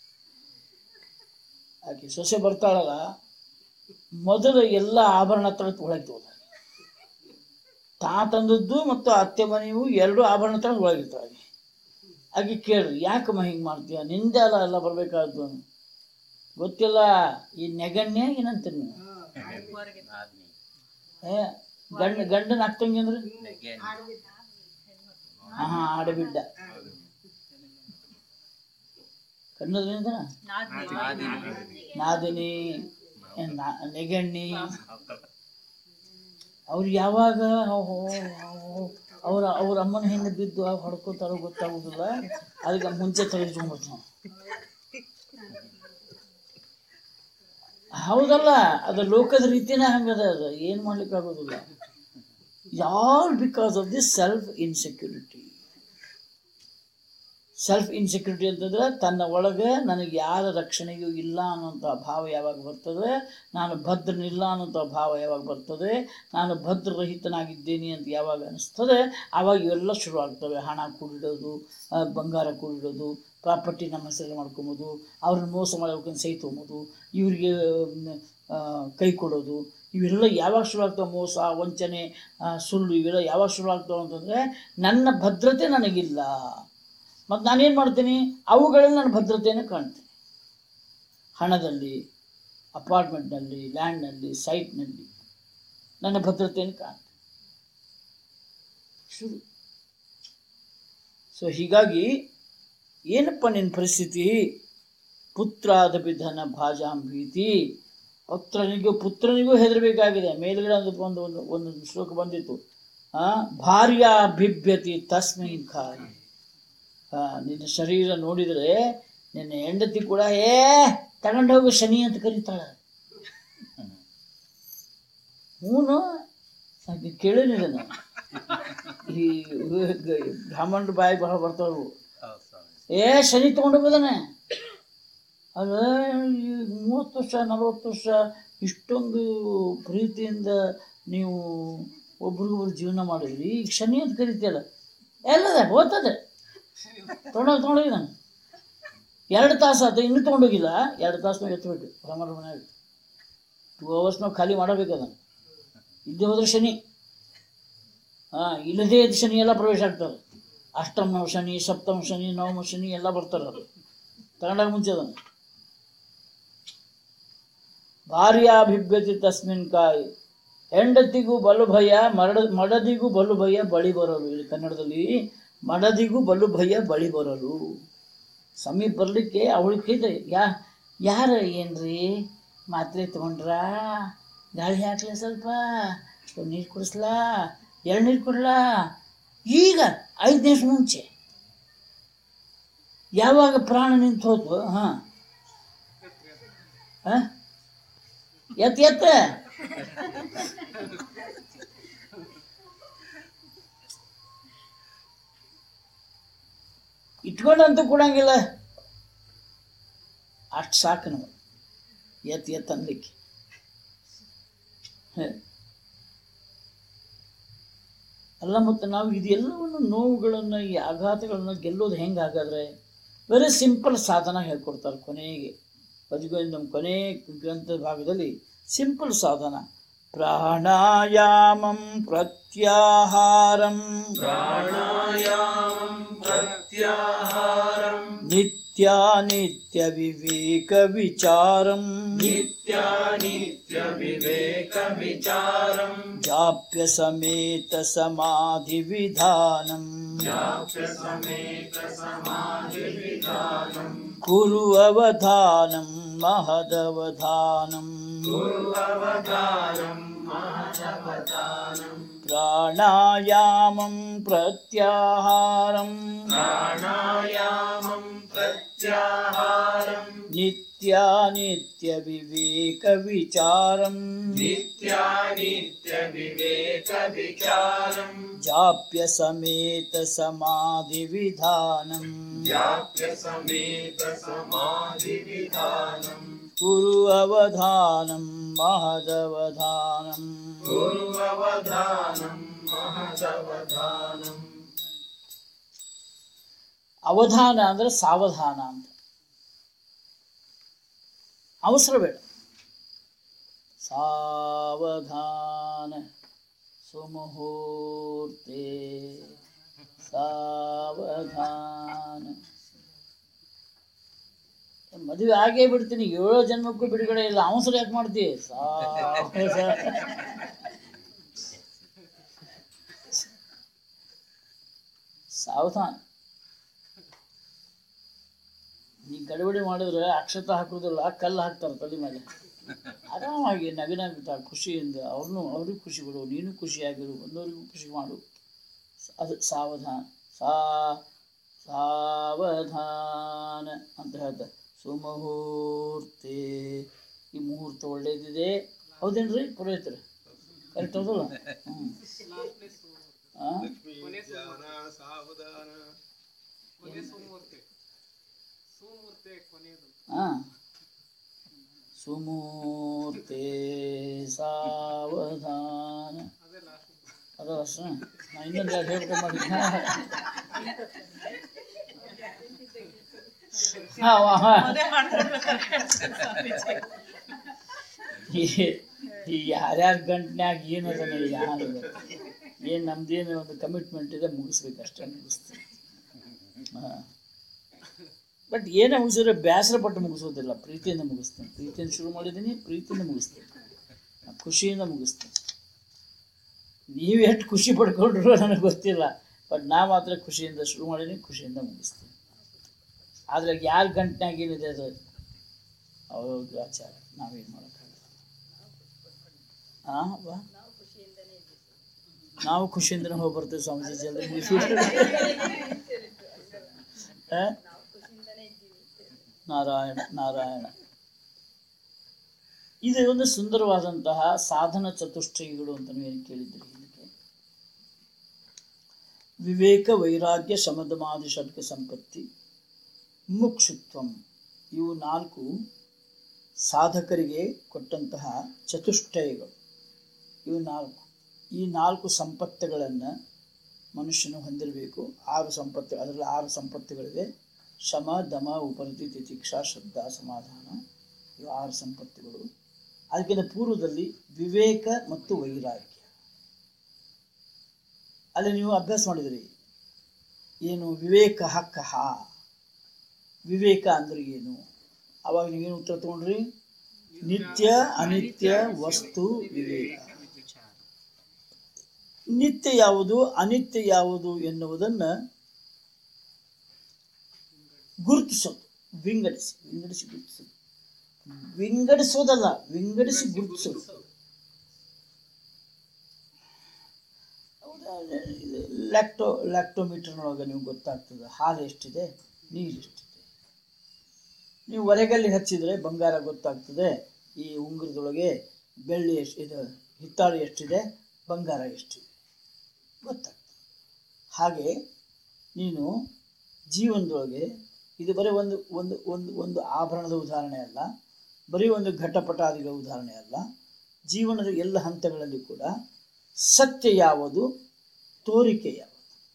Speaker 1: ಆಕೆ ಸೊಸೆ ಬರ್ತಾಳಲ್ಲ ಮೊದಲು ಎಲ್ಲ ಆಭರಣ ತೊಳೆದು ಒಳಗೆ ಹೋದ ತಾ ತಂದದ್ದು ಮತ್ತು ಅತ್ತೆ ಮನೆಯು ಎರಡು ಆಭರಣ ತೊಳೆದು ಒಳಗಿರ್ತಾಳೆ ಆಕೆ ಕೇಳ್ರಿ ಯಾಕಮ್ಮ ಹಿಂಗೆ ಮಾಡ್ತೀಯ ನಿಂದೆ ಅಲ್ಲ ಎಲ್ಲ ಬರಬೇಕಾದ್ದು ಗೊತ್ತಿಲ್ಲ ಈ ನೆಗಣ್ಯ ಏನಂತೀರಿ ನೀವು ಏ ಗಂಡ ಗಂಡನ ಅಕ್ಕಂಗೆ ಅಂದ್ರೆ ಹಾಂ ಹಾಂ ಆಡಬಿಡ್ಡ ಕನ್ನಡದಿಂದ ನಾದಿನಿ ಏ, ನಾ- ನೆಗಣ್ಣಿ ಅವ್ರು ಯಾವಾಗ ಅವ್ರ ಅವ್ರ ಅಮ್ಮನ ಹೆಣ್ಣು ಬಿದ್ದು ಹೊಡ್ಕೋತಾರೋ ಗೊತ್ತಾಗೋದಿಲ್ಲ ಅದಕ್ಕೆ ಮುಂಚೆ ತೆಗೆದುಕೊಂಡ್ಬಿಡ್ತಾವ ಹೌದಲ್ಲ ಅದು ಲೋಕದ ರೀತಿನೇ ಹಂಗದ ಅದು ಏನು ಮಾಡ್ಲಿಕ್ಕೆ ಆಗೋದಿಲ್ಲ ಯಾರು because of this self insecurity self insecurity ಅಂತಂದ್ರೆ ತನ್ನ ಒಳಗೆ ನನಗೆ ಯಾರ ರಕ್ಷಣೆಯೂ ಇಲ್ಲ ಅನ್ನೋಂಥ ಭಾವ ಯಾವಾಗ ಬರ್ತದೆ ನಾನು ಭದ್ರನಿಲ್ಲ ಅನ್ನೋಂಥ ಭಾವ ಯಾವಾಗ ಬರ್ತದೆ ನಾನು ಭದ್ರರಹಿತನಾಗಿದ್ದೇನೆ ಅಂತ ಯಾವಾಗ ಅನಿಸ್ತದೆ ಆವಾಗ ಇವೆಲ್ಲ ಶುರು ಆಗ್ತವೆ ಹಣ ಕೂಡಿಡೋದು ಆ, ಬಂಗಾರ ಕೂಡಿಡೋದು ಪ್ರಾಪರ್ಟಿ ನಮ್ಮ ಹೆಸರಲ್ಲಿ ಮಾಡ್ಕೊಬೋದು ಅವ್ರನ್ನ ಮೋಸ ಮಾಡೋಕೆ ಸೈ ತೊಗೊಬೋದು ಇವರಿಗೆ ಕೈ ಕೊಡೋದು ಇವೆಲ್ಲ ಯಾವಾಗ ಶುರು ಆಗ್ತಾವೆ ಮೋಸ ವಂಚನೆ ಆ, ಸುಳ್ಳು ಇವೆಲ್ಲ ಯಾವಾಗ ಶುರು ಆಗ್ತಾವೆ ಅಂತಂದರೆ ನನ್ನ ಭದ್ರತೆ ನನಗಿಲ್ಲ ಮತ್ತು ನಾನೇನು ಮಾಡ್ತೀನಿ ಅವುಗಳಲ್ಲಿ ನನ್ನ ಭದ್ರತೆಯನ್ನು ಕಾಣ್ತೀನಿ ಹಣದಲ್ಲಿ ಅಪಾರ್ಟ್ಮೆಂಟ್ನಲ್ಲಿ ಲ್ಯಾಂಡ್ನಲ್ಲಿ ಸೈಟ್ನಲ್ಲಿ ನನ್ನ ಭದ್ರತೆಯನ್ನು ಕಾಣ್ತೀನಿ ಶುರು ಸೊ ಹೀಗಾಗಿ ಏನಪ್ಪ ನಿನ್ನ ಪರಿಸ್ಥಿತಿ ಪುತ್ರಾದಪಿ ಧನ ಭಾಜಾಂ ಭೀತಿ ಪುತ್ರನಿಗೂ ಪುತ್ರನಿಗೂ ಹೆದರಬೇಕಾಗಿದೆ ಮೇಲ್ಗಡೆ ಒಂದು ಒಂದು ಒಂದು ಒಂದು ಶ್ಲೋಕ ಬಂದಿತ್ತು ಆ, ಭಾರ್ಯ ಬಿಭ್ಯತಿ ತಸ್ಮಿನ್ ಖಾಯಿ ಆ, ನಿನ್ನ ಶರೀರ ನೋಡಿದರೆ ನಿನ್ನ ಹೆಂಡತಿ ಕೂಡ ಏ ತಗೊಂಡೋಗು ಶನಿ ಅಂತ ಕರೀತಾಳೆ ಹೂನು ಹಾಗೆ ಕೇಳಿನಿಲ್ಲ ನಾನು ಈ ಬ್ರಾಹ್ಮಣರ ಬಾಯಿ ಬಹಳ ಬರ್ತಾವು ಏ ಶನಿ ತೊಗೊಂಡೋಗೋದಾನೆ ಅದ ಈ ಮೂವತ್ತು ವರ್ಷ ನಲವತ್ತು ವರ್ಷ ಇಷ್ಟೊಂದು ಪ್ರೀತಿಯಿಂದ ನೀವು ಒಬ್ರಿಗೊಬ್ರು ಜೀವನ ಮಾಡಿದ್ರಿ ಈಗ ಶನಿ ಅಂತ ಕರಿತೀಯಲ್ಲ ಎಲ್ಲದ ಓದ್ತದೆ ತೊಗೊಂಡೋಗಿ ತೊಗೊಂಡೋಗಿ ನಾನು ಎರಡು ತಾಸು ಆಯ್ತು ಇನ್ನೂ ತೊಗೊಂಡೋಗಿಲ್ಲ ಎರಡು ತಾಸು ಎತ್ತಬೇಕು ರಾಮರ ಮನೆಯಾಗ ಟೂ ಅವರ್ಸ್ ನಾವು ಖಾಲಿ ಮಾಡಬೇಕು ಅದನ್ನು ಇಲ್ಲದೆ ಹೋದ್ರೆ ಶನಿ ಹಾಂ ಇಲ್ಲದೇ ಇದ್ದ ಶನಿ ಎಲ್ಲ ಪ್ರವೇಶ ಆಗ್ತಾರೆ ಅಷ್ಟಮ ಶನಿ ಸಪ್ತಮ ಶನಿ ನವಮ ಶನಿ ಎಲ್ಲ ಬರ್ತಾರೆ ಅದು ತಗೊಂಡಾಗ ಮುಂಚೆ ಅದನ್ನು ಭಾರ್ಯಾಭಿಭ್ಯತಿ ತಸ್ಮಿನ್ ಕಾಯಿ ಹೆಂಡತಿಗೂ ಬಲು ಭಯ ಮರಡ ಮಡದಿಗೂ ಬಲು ಭಯ ಬಳಿ ಬರಲು ಇಲ್ಲಿ ಕನ್ನಡದಲ್ಲಿ ಮಡದಿಗೂ ಬಲು ಭಯ ಬಳಿ ಬರಲು ಸಮೀಪ ಬರಲಿಕ್ಕೆ ಅವಳು ಕೇಳಿದೆ ಯಾ ಯಾರ ಏನ್ರಿ ಮಾತ್ರೆ ತಗೊಂಡ್ರಾ ಗಾಳಿ ಹಾಕ್ಲ ಸ್ವಲ್ಪ ನೀರು ಕುಡಿಸ್ಲಾ ಎಳ್ನೀರು ಕೊಡ್ಲಾ ಈಗ ಐದು ನಿಮಿಷ ಮುಂಚೆ ಯಾವಾಗ ಪ್ರಾಣ ನಿಂತು ಹೋತು ಹಾಂ ಹಾಂ ಎತ್ತ ಎತ್ತ ಇಟ್ಕೊಂಡಂತೂ ಕೊಡಂಗಿಲ್ಲ ಅಷ್ಟು ಸಾಕು ನಮಗೆ ಎತ್ ಎತ್ ಅನ್ಲಿಕ್ಕೆ ಹ. ಅಲ್ಲ ಮತ್ತು ನಾವು ಇದೆಲ್ಲವನ್ನು ನೋವುಗಳನ್ನು ಈ ಆಘಾತಗಳನ್ನು ಗೆಲ್ಲೋದು ಹೆಂಗೆ ಹಾಗಾದ್ರೆ ವೆರಿ ಸಿಂಪಲ್ ಸಾಧನ ಹೇಳ್ಕೊಡ್ತಾರೆ ಕೊನೆಗೆ ಭಜಗೋವಿಂದಂ ಕೊನೆ ಗ್ರಂಥದ ಭಾಗದಲ್ಲಿ ಸಿಂಪಲ್ ಸಾಧನ ಪ್ರಾಣಾಯಾಮಂ ಪ್ರತ್ಯಾಹಾರಂ
Speaker 2: प्राणायामं प्रत्याहारं
Speaker 1: ನಿತ್ಯಾನಿತ್ಯ ವಿವೇಕ ವಿಚಾರಂ
Speaker 2: नित्यानित्यविवेकविचारं
Speaker 1: ಜಾಪ್ಯ ಸಮೇತ ಸಮಾಧಿ ವಿಧಾನಂ
Speaker 2: समेतसमाधिविधानं
Speaker 1: ಕುರು ಅವಧಾನಂ ಮಹದವಧಾನಂ
Speaker 2: पूर्ववधानं महदवधानं
Speaker 1: ಪ್ರಾಣಾಯಾಮಂ ಪ್ರತ್ಯಾಹಾರಂ
Speaker 2: प्राणायामं प्रत्याहारं
Speaker 1: ನಿತ್ಯಾನಿತ್ಯ ವಿವೇಕ ವಿಚಾರಂ
Speaker 2: नित्यानित्यविवेकविचारं
Speaker 1: ಜಾಪ್ಯ ಸಮೇತ ಸಮಾಧಿ ವಿಧಾನಂ
Speaker 2: व्याप्यसमेतसमाधिविधानं
Speaker 1: ಕುರು ಅವಧಾನಂ ಮಹದವಧಾನಂ
Speaker 2: पूर्ववधानं महदवधानम्
Speaker 1: ಅವಧಾನ ಅಂದ್ರೆ ಸಾವಧಾನ ಅಂತ ಅವಸರ ಬೇಡ ಸಾವಧಾನ ಸುಮುಹೂರ್ತೆ ಸಾವಧಾನ ಮದುವೆ ಆಗೇ ಬಿಡ್ತೀನಿ ಏಳೋ ಜನ್ಮಕ್ಕೂ ಬಿಡುಗಡೆ ಇಲ್ಲ ಅವಸರ ಯಾಕೆ ಮಾಡ್ತೀವಿ ಸಾವಧಾನ ಸಾವಧಾನ ನೀ ಗಡಬಡಿ ಮಾಡಿದ್ರೆ ಅಕ್ಷತ ಹಾಕೋದಿಲ್ಲ ಕಲ್ಲು ಹಾಕ್ತಾರೆ ತಲೆ ಮೇಲೆ ಆರಾಮಾಗಿ ನಗನಗ್ತಾ ಖುಷಿಯಿಂದ ಅವ್ರನ್ನೂ ಅವ್ರಿಗೂ ಖುಷಿ ಕೊಡು ನೀನು ಖುಷಿಯಾಗಿರು ಬಂದವರಿಗೂ ಖುಷಿ ಮಾಡು ಅದು ಸಾವಧಾನ ಸಾ ಸಾವಧಾನ ಅಂತ ಹೇಳ್ತಾರೆ ಸುಮುಹೂರ್ತೆ ಈ ಮುಹೂರ್ತ ಒಳ್ಳೇದಿದೆ ಹೌದೇನ್ರಿ ಪುರೋಹಿತರು ಕರೆಕ್ಟ್ ಹೌದಲ್ಲ ಹ್ಞೂ ಹಾಂ ಹಾಂ ಸುಮೂರ್ತೆ ಸಾವಧಾನ ಅದು ಅಷ್ಟೇ ನಾ ಇನ್ನೊಂದು ಎರಡು ಹೇಳ್ಕೊಂಡು ಮಾಡಿ ಹಾಂ ಹಾಂ ಈ ಈ ಯಾರ್ಯಾರ ಗಂಟ್ನ್ಯಾಗ ಏನು ಅದನ್ನ ಯಾರು ಏನು ನಮ್ದೇನು ಒಂದು ಕಮಿಟ್ಮೆಂಟ್ ಇದೆ ಮುಗಿಸ್ಬೇಕು ಅಷ್ಟೇ ಮುಗಿಸ್ತೀವಿ ಹಾಂ ಬಟ್ ಏನೇ ಮುಗಿಸಿದ್ರೆ ಬೇಸರ ಪಟ್ಟು ಮುಗಿಸೋದಿಲ್ಲ ಪ್ರೀತಿಯಿಂದ ಮುಗಿಸ್ತೇನೆ ಪ್ರೀತಿಯಿಂದ ಶುರು ಮಾಡಿದ್ದೀನಿ ಪ್ರೀತಿಯಿಂದ ಮುಗಿಸ್ತೇನೆ ನಾನ್ ಖುಷಿಯಿಂದ ಮುಗಿಸ್ತೇನೆ ನೀವು ಎಷ್ಟು ಖುಷಿ ಪಡ್ಕೊಂಡ್ರು ನನಗೆ ಗೊತ್ತಿಲ್ಲ ಬಟ್ ನಾ ಮಾತ್ರ ಖುಷಿಯಿಂದ ಶುರು ಮಾಡೀನಿ ಖುಷಿಯಿಂದ ಮುಗಿಸ್ತೀನಿ ಆದರೆ ಯಾರ ಗಂಟ್ನಾಗ ಏನಿದೆ ಅದು ಅವ್ರ ಆಚಾರ ನಾವೇನು ಮಾಡೋಕ್ಕಾಗಲ್ಲ ಹಾಂ ಬಾ ನಾವು ಖುಷಿಯಿಂದನೇ ಹೋಗಿ ಬರ್ತೇವೆ ಸ್ವಾಮೀಜಿ ಜಲ್ದಿ ಮುಗಿಸ್ಬಿಟ್ರೆ ಆ? ನಾರಾಯಣ ನಾರಾಯಣ ಇದು ಒಂದು ಸುಂದರವಾದಂತಹ ಸಾಧನ ಚತುಷ್ಟಯಗಳು ಅಂತ ನೀವೇನು ಕೇಳಿದ್ರಿ ಇದಕ್ಕೆ ವಿವೇಕ ವೈರಾಗ್ಯ ಶಮದಮಾದಿ ಷಡ್ಕ ಸಂಪತ್ತಿ ಮುಕ್ಷುತ್ವಂ ಇವು ನಾಲ್ಕು ಸಾಧಕರಿಗೆ ಕೊಟ್ಟಂತಹ ಚತುಷ್ಟಯಗಳು ಇವು ನಾಲ್ಕು ಈ ನಾಲ್ಕು ಸಂಪತ್ತುಗಳನ್ನು ಮನುಷ್ಯನು ಹೊಂದಿರಬೇಕು ಆರು ಸಂಪತ್ತು ಅದರಲ್ಲಿ ಆರು ಸಂಪತ್ತುಗಳಿವೆ ಶಮ ದಮ ಉಪರತಿ ತಿತಿಕ್ಷಾ ಶ್ರದ್ಧಾ ಸಮಾಧಾನ ಇವು ಆರು ಸಂಪತ್ತುಗಳು ಅದಕ್ಕಿಂತ ಪೂರ್ವದಲ್ಲಿ ವಿವೇಕ ಮತ್ತು ವೈರಾಗ್ಯ ಅಲ್ಲಿ ನೀವು ಅಭ್ಯಾಸ ಮಾಡಿದ್ರಿ ಏನು ವಿವೇಕ ಕಹ ವಿವೇಕ ಅಂದ್ರೆ ಏನು ಅವಾಗ ನೀವೇನು ಉತ್ತರ ತಗೊಂಡ್ರಿ ನಿತ್ಯ ಅನಿತ್ಯ ವಸ್ತು ವಿವೇಕ ನಿತ್ಯ ಯಾವುದು ಅನಿತ್ಯ ಯಾವುದು ಎನ್ನುವುದನ್ನು ಗುರುತಿಸೋದು ವಿಂಗಡಿಸಿ ವಿಂಗಡಿಸಿ ಗುರುತಿಸೋದು ವಿಂಗಡಿಸೋದಲ್ಲ ವಿಂಗಡಿಸಿ ಗುರುತಿಸೋದು ಲ್ಯಾಕ್ಟೋ ಲ್ಯಾಕ್ಟೋಮೀಟರ್ನೊಳಗೆ ನೀವು ಗೊತ್ತಾಗ್ತದೆ ಹಾಲು ಎಷ್ಟಿದೆ ನೀರು ಎಷ್ಟಿದೆ ನೀವು ಹೊರಗಲ್ಲಿ ಹಚ್ಚಿದರೆ ಬಂಗಾರ ಗೊತ್ತಾಗ್ತದೆ ಈ ಉಂಗುರದೊಳಗೆ ಬೆಳ್ಳಿ ಎಷ್ಟು ಇದು ಹಿತ್ತಾಳೆ ಎಷ್ಟಿದೆ ಬಂಗಾರ ಎಷ್ಟಿದೆ ಗೊತ್ತಾಗ್ತದೆ ಹಾಗೆ ನೀನು ಜೀವನದೊಳಗೆ ಇದು ಬರೀ ಒಂದು ಒಂದು ಒಂದು ಒಂದು ಆಭರಣದ ಉದಾಹರಣೆ ಅಲ್ಲ ಬರೀ ಒಂದು ಘಟಪಟಾದಿಗಳ ಉದಾಹರಣೆ ಅಲ್ಲ ಜೀವನದ ಎಲ್ಲ ಹಂತಗಳಲ್ಲಿ ಕೂಡ ಸತ್ಯ ಯಾವುದು ತೋರಿಕೆ ಯಾವುದು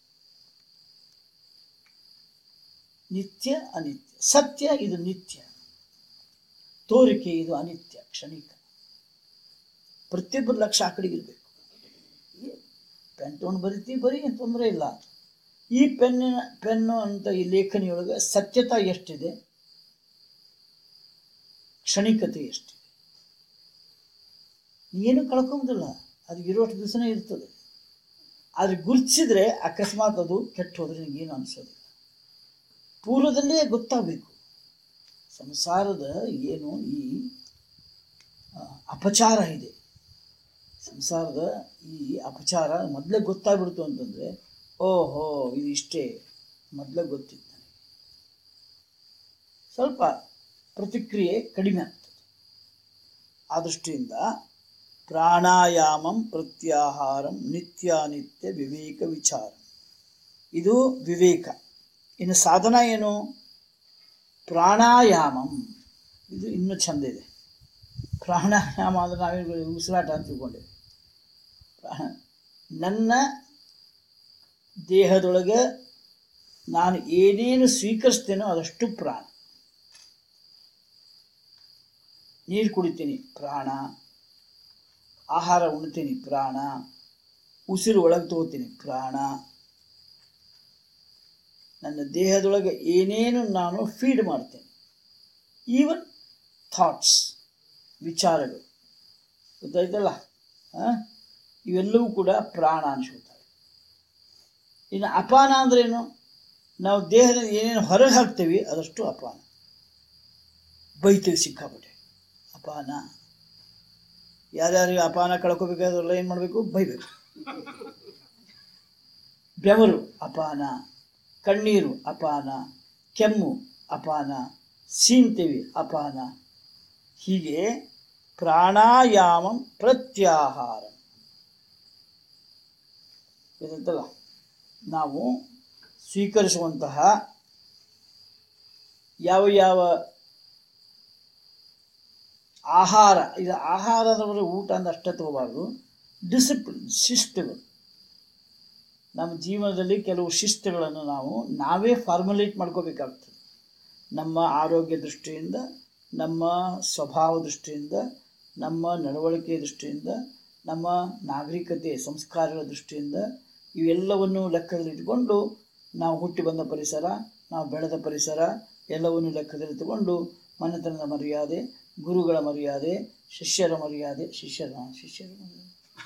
Speaker 1: ನಿತ್ಯ ಅನಿತ್ಯ ಸತ್ಯ ಇದು ನಿತ್ಯ ತೋರಿಕೆ ಇದು ಅನಿತ್ಯ ಕ್ಷಣಿಕ ಪ್ರತಿಯೊಬ್ಬರ ಲಕ್ಷ ಆ ಕಡೆಗೆ ಇರಬೇಕು ಪೆನ್ ತೊಗೊಂಡು ಬರಿತೀವಿ ಬರೀ ಏನು ತೊಂದರೆ ಇಲ್ಲ ಈ ಪೆನ್ನಿನ ಪೆನ್ನು ಅಂತ ಈ ಲೇಖನಿಯೊಳಗೆ ಸತ್ಯತಾ ಎಷ್ಟಿದೆ ಕ್ಷಣಿಕತೆ ಎಷ್ಟಿದೆ ಏನು ಕಳ್ಕೊಂಬುದಿಲ್ಲ ಅದು ಇರೋಷ್ಟು ದಿವಸನೇ ಇರ್ತದೆ ಆದರೆ ಗುರುತಿಸಿದ್ರೆ ಅಕಸ್ಮಾತ್ ಅದು ಕೆಟ್ಟು ಹೋದ್ರೆ ನಿನಗೇನು ಅನಿಸೋದಿಲ್ಲ ಪೂರ್ವದಲ್ಲೇ ಗೊತ್ತಾಗಬೇಕು ಸಂಸಾರದ ಏನು ಈ ಆ, ಅಪಚಾರ ಇದೆ ಸಂಸಾರದ ಈ ಅಪಚಾರ ಮೊದಲೇ ಗೊತ್ತಾಗ್ಬಿಡ್ತು ಅಂತಂದರೆ ಓಹೋ ಇದು ಇಷ್ಟೇ ಮೊದಲೇ ಗೊತ್ತಿತ್ತು ನನಗೆ ಸ್ವಲ್ಪ ಪ್ರತಿಕ್ರಿಯೆ ಕಡಿಮೆ ಆಗ್ತದೆ ಆ ದೃಷ್ಟಿಯಿಂದ ಪ್ರಾಣಾಯಾಮಂ ಪ್ರತ್ಯಾಹಾರಂ ನಿತ್ಯಾನಿತ್ಯ ವಿವೇಕ ವಿಚಾರ ಇದು ವಿವೇಕ ಇನ್ನು ಸಾಧನ ಏನು ಪ್ರಾಣಾಯಾಮಂ ಇದು ಇನ್ನೂ ಚಂದ ಇದೆ ಪ್ರಾಣಾಯಾಮ ಅಂದ್ರೆ ನಾವೇನು ಉಸಿರಾಟ ಅಂತ ತಿಳ್ಕೊಂಡೇವೆ ಪ್ರಾಣ ನನ್ನ ದೇಹದೊಳಗೆ ನಾನು ಏನೇನು ಸ್ವೀಕರಿಸ್ತೇನೋ ಅದಷ್ಟು ಪ್ರಾಣ ನೀರು ಕುಡಿತೀನಿ ಪ್ರಾಣ ಆಹಾರ ಉಣ್ತೀನಿ ಪ್ರಾಣ ಉಸಿರು ಒಳಗೆ ತಗೋತೀನಿ ಪ್ರಾಣ ನನ್ನ ದೇಹದೊಳಗೆ ಏನೇನು ನಾನು ಫೀಡ್ ಮಾಡ್ತೇನೆ ಈವನ್ ಥಾಟ್ಸ್ ವಿಚಾರಗಳು ಗೊತ್ತಾಯ್ತಲ್ಲ ಆ? ಇವೆಲ್ಲವೂ ಕೂಡ ಪ್ರಾಣ ಅನಿಸ್ಕೊಳ್ತವೆ ಇನ್ನು ಅಪಾನ ಅಂದ್ರೇನು ನಾವು ದೇಹದ ಏನೇನು ಹೊರಗೆ ಹಾಕ್ತೀವಿ ಅದಷ್ಟು ಅಪಾನ ಬೈತೀವಿ ಸಿಕ್ಕಾಪಟ್ಟೆ ಅಪಾನ ಯಾರ್ಯಾರಿಗೆ ಅಪಾನ ಕಳ್ಕೊಬೇಕಾದ್ರೆಲ್ಲ ಏನು ಮಾಡಬೇಕು ಬೈಬೇಕು ಬೆವರು ಅಪಾನ ಕಣ್ಣೀರು ಅಪಾನ ಕೆಮ್ಮು ಅಪಾನ ಸೀನ್ತೀವಿ ಅಪಾನ ಹೀಗೆ ಪ್ರಾಣಾಯಾಮಂ ಪ್ರತ್ಯಾಹಾರ ಇದತ್ತಲ್ಲ ನಾವು ಸ್ವೀಕರಿಸುವಂತಹ ಯಾವ ಯಾವ ಆಹಾರ ಇದು ಆಹಾರದವರ ಊಟ ಅಂದ್ರೆ ಅಷ್ಟೇ ತಗೋಬಾರ್ದು ಡಿಸಿಪ್ಲಿನ್ ಶಿಸ್ತುಗಳು ನಮ್ಮ ಜೀವನದಲ್ಲಿ ಕೆಲವು ಶಿಸ್ತುಗಳನ್ನು ನಾವು ನಾವೇ ಫಾರ್ಮುಲೇಟ್ ಮಾಡ್ಕೋಬೇಕಾಗ್ತದೆ ನಮ್ಮ ಆರೋಗ್ಯ ದೃಷ್ಟಿಯಿಂದ ನಮ್ಮ ಸ್ವಭಾವ ದೃಷ್ಟಿಯಿಂದ ನಮ್ಮ ನಡವಳಿಕೆ ದೃಷ್ಟಿಯಿಂದ ನಮ್ಮ ನಾಗರಿಕತೆ ಸಂಸ್ಕಾರಗಳ ದೃಷ್ಟಿಯಿಂದ ಇವೆಲ್ಲವನ್ನು ಲೆಕ್ಕದಲ್ಲಿಟ್ಟುಕೊಂಡು ನಾವು ಹುಟ್ಟಿ ಬಂದ ಪರಿಸರ ನಾವು ಬೆಳೆದ ಪರಿಸರ ಎಲ್ಲವನ್ನು ಲೆಕ್ಕದಲ್ಲಿಟ್ಟುಕೊಂಡು ಮನೆತನದ ಮರ್ಯಾದೆ ಗುರುಗಳ ಮರ್ಯಾದೆ ಶಿಷ್ಯರ ಮರ್ಯಾದೆ ಶಿಷ್ಯರ ಶಿಷ್ಯರ ಮರ್ಯಾದೆ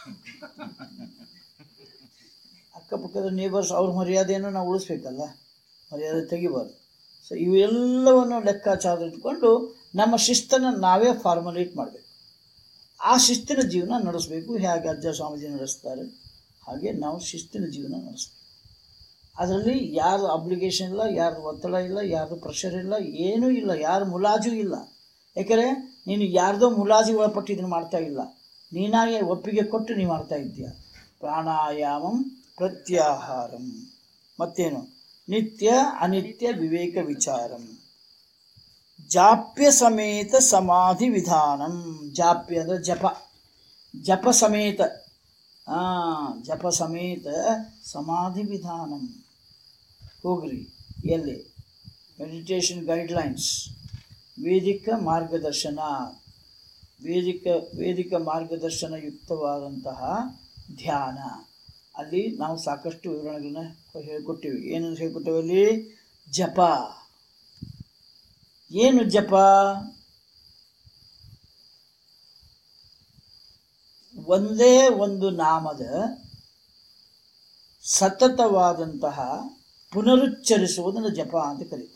Speaker 1: ಅಕ್ಕಪಕ್ಕದ ನೇಬರ್ಸ್ ಅವ್ರ ಮರ್ಯಾದೆಯನ್ನು ನಾವು ಉಳಿಸ್ಬೇಕಲ್ಲ ಮರ್ಯಾದೆ ತೆಗಿಬಾರ್ದು ಸೊ ಇವೆಲ್ಲವನ್ನು ಲೆಕ್ಕಾಚಾರ ಇಟ್ಕೊಂಡು ನಮ್ಮ ಶಿಸ್ತನ್ನು ನಾವೇ ಫಾರ್ಮುಲೇಟ್ ಮಾಡಬೇಕು ಆ ಶಿಸ್ತಿನ ಜೀವನ ನಡೆಸಬೇಕು ಹೇಗೆ ಅಜ್ಜ ಸ್ವಾಮೀಜಿ ನಡೆಸ್ತಾರೆ ಹಾಗೆ ನಾವು ಶಿಸ್ತಿನ ಜೀವನ ನಡೆಸಬೇಕು ಅದರಲ್ಲಿ ಯಾರು ಅಬ್ಲಿಗೇಷನ್ ಇಲ್ಲ ಯಾರ್ದು ಒತ್ತಡ ಇಲ್ಲ ಯಾರ್ದು ಪ್ರೆಷರ್ ಇಲ್ಲ ಏನೂ ಇಲ್ಲ ಯಾರು ಮುಲಾಜು ಇಲ್ಲ ಯಾಕಂದರೆ ನೀನು ಯಾರ್ದೋ ಮುಲಾಜಿ ಒಳಪಟ್ಟು ಇದನ್ನು ಮಾಡ್ತಾ ಇಲ್ಲ ನೀನಾಗೆ ಒಪ್ಪಿಗೆ ಕೊಟ್ಟು ನೀವು ಮಾಡ್ತಾ ಇದ್ದೀಯ ಪ್ರಾಣಾಯಾಮಂ ಪ್ರತ್ಯಾಹಾರಂ ಮತ್ತೇನು ನಿತ್ಯ ಅನಿತ್ಯ ವಿವೇಕ ವಿಚಾರಂ ಜಾಪ್ಯ ಸಮೇತ ಸಮಾಧಿ ವಿಧಾನಂ ಜಾಪ್ಯ ಅಂದರೆ ಜಪ ಜಪ ಸಮೇತ ಆ ಜಪ ಸಮೇತ ಸಮಾಧಿ ವಿಧಾನಂ ಹೋಗ್ರಿ ಎಲ್ಲಿ ಮೆಡಿಟೇಷನ್ ಗೈಡ್ಲೈನ್ಸ್ ವೇದಿಕ ಮಾರ್ಗದರ್ಶನ ವೇದಿಕ ವೇದಿಕ ಮಾರ್ಗದರ್ಶನ ಯುಕ್ತವಾದಂತಹ ಧ್ಯಾನ ಅಲ್ಲಿ ನಾವು ಸಾಕಷ್ಟು ವಿವರಣೆಗಳನ್ನ ಹೇಳ್ಕೊಟ್ಟಿವಿ ಏನಂತ ಹೇಳ್ಕೊಟ್ಟೇವೆ ಅಲ್ಲಿ ಜಪ ಏನು ಜಪ ಒಂದೇ ಒಂದು ನಾಮದ ಸತತವಾದಂತಹ ಪುನರುಚ್ಚರಿಸುವುದನ್ನು ಜಪ ಅಂತ ಕರೀತಾರೆ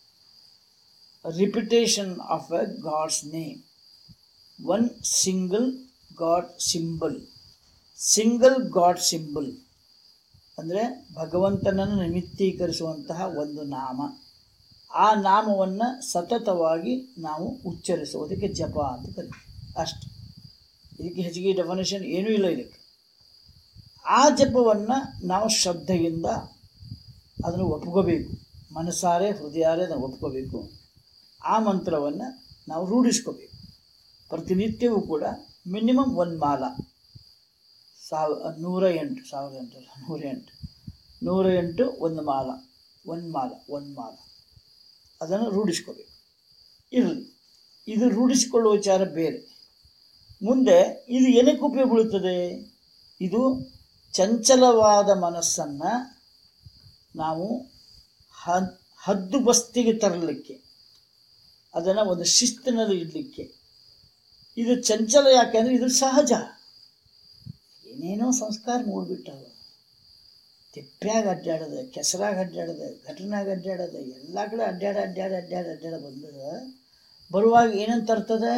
Speaker 1: repetition of a god's name one single god symbol single god symbol ಅಂದರೆ ಭಗವಂತನನ್ನು ನಿಮಿತ್ತೀಕರಿಸುವಂತಹ ಒಂದು ನಾಮ ಆ ನಾಮವನ್ನು ಸತತವಾಗಿ ನಾವು ಉಚ್ಚರಿಸುವುದಕ್ಕೆ ಜಪ ಅಂತ ಕರೀತೀವಿ ಅಷ್ಟು ಇದಕ್ಕೆ ಹೆಚ್ಚಿಗೆ ಡೆಫಿನೇಷನ್ ಏನೂ ಇಲ್ಲ ಇದಕ್ಕೆ ಆ ಜಪವನ್ನು ನಾವು ಶ್ರದ್ಧೆಯಿಂದ ಅದನ್ನು ಒಪ್ಕೋಬೇಕು ಮನಸ್ಸಾರೆ ಹೃದಯಾರೆ ಅದನ್ನು ಒಪ್ಕೋಬೇಕು ಆ ಮಂತ್ರವನ್ನು ನಾವು ರೂಢಿಸ್ಕೋಬೇಕು ಪ್ರತಿನಿತ್ಯವೂ ಕೂಡ ಮಿನಿಮಮ್ ಒಂದು ಮಾಲ ಸಾವ ನೂರ ಎಂಟು ಸಾವಿರದ ಎಂಟಲ್ಲ ನೂರ ಎಂಟು ನೂರ ಎಂಟು ಒಂದು ಮಾಲ ಒಂದು ಮಾಲ ಒಂದು ಮಾಲ ಅದನ್ನು ರೂಢಿಸ್ಕೋಬೇಕು ಇರಲಿ ಇದು ರೂಢಿಸಿಕೊಳ್ಳುವ ವಿಚಾರ ಬೇರೆ ಮುಂದೆ ಇದು ಏನಕ್ಕೆ ಉಪಯೋಗ ಬೀಳುತ್ತದೆ ಇದು ಚಂಚಲವಾದ ಮನಸ್ಸನ್ನು ನಾವು ಹದ್ ಹದ್ದು ಬಸ್ತಿಗೆ ತರಲಿಕ್ಕೆ ಅದನ್ನು ಒಂದು ಶಿಸ್ತಿನಲ್ಲಿ ಇಡಲಿಕ್ಕೆ ಇದು ಚಂಚಲ ಯಾಕೆಂದರೆ ಇದು ಸಹಜ ಏನೇನೋ ಸಂಸ್ಕಾರ ಮೂಡ್ಬಿಟ್ಟಾವ ತಿಪ್ಪ್ಯಾಗ ಅಡ್ಡಾಡದ ಕೆಸರಾಗ ಅಡ್ಡಾಡದ ಘಟನಾಗ ಅಡ್ಡಾಡದ ಎಲ್ಲ ಕಡೆ ಅಡ್ಡಾಡ ಅಡ್ಡಾಡ ಅಡ್ಡಾಡ ಅಡ್ಡಾಡ ಬಂದದ ಬರುವಾಗ ಏನಂತ ತರ್ತದೆ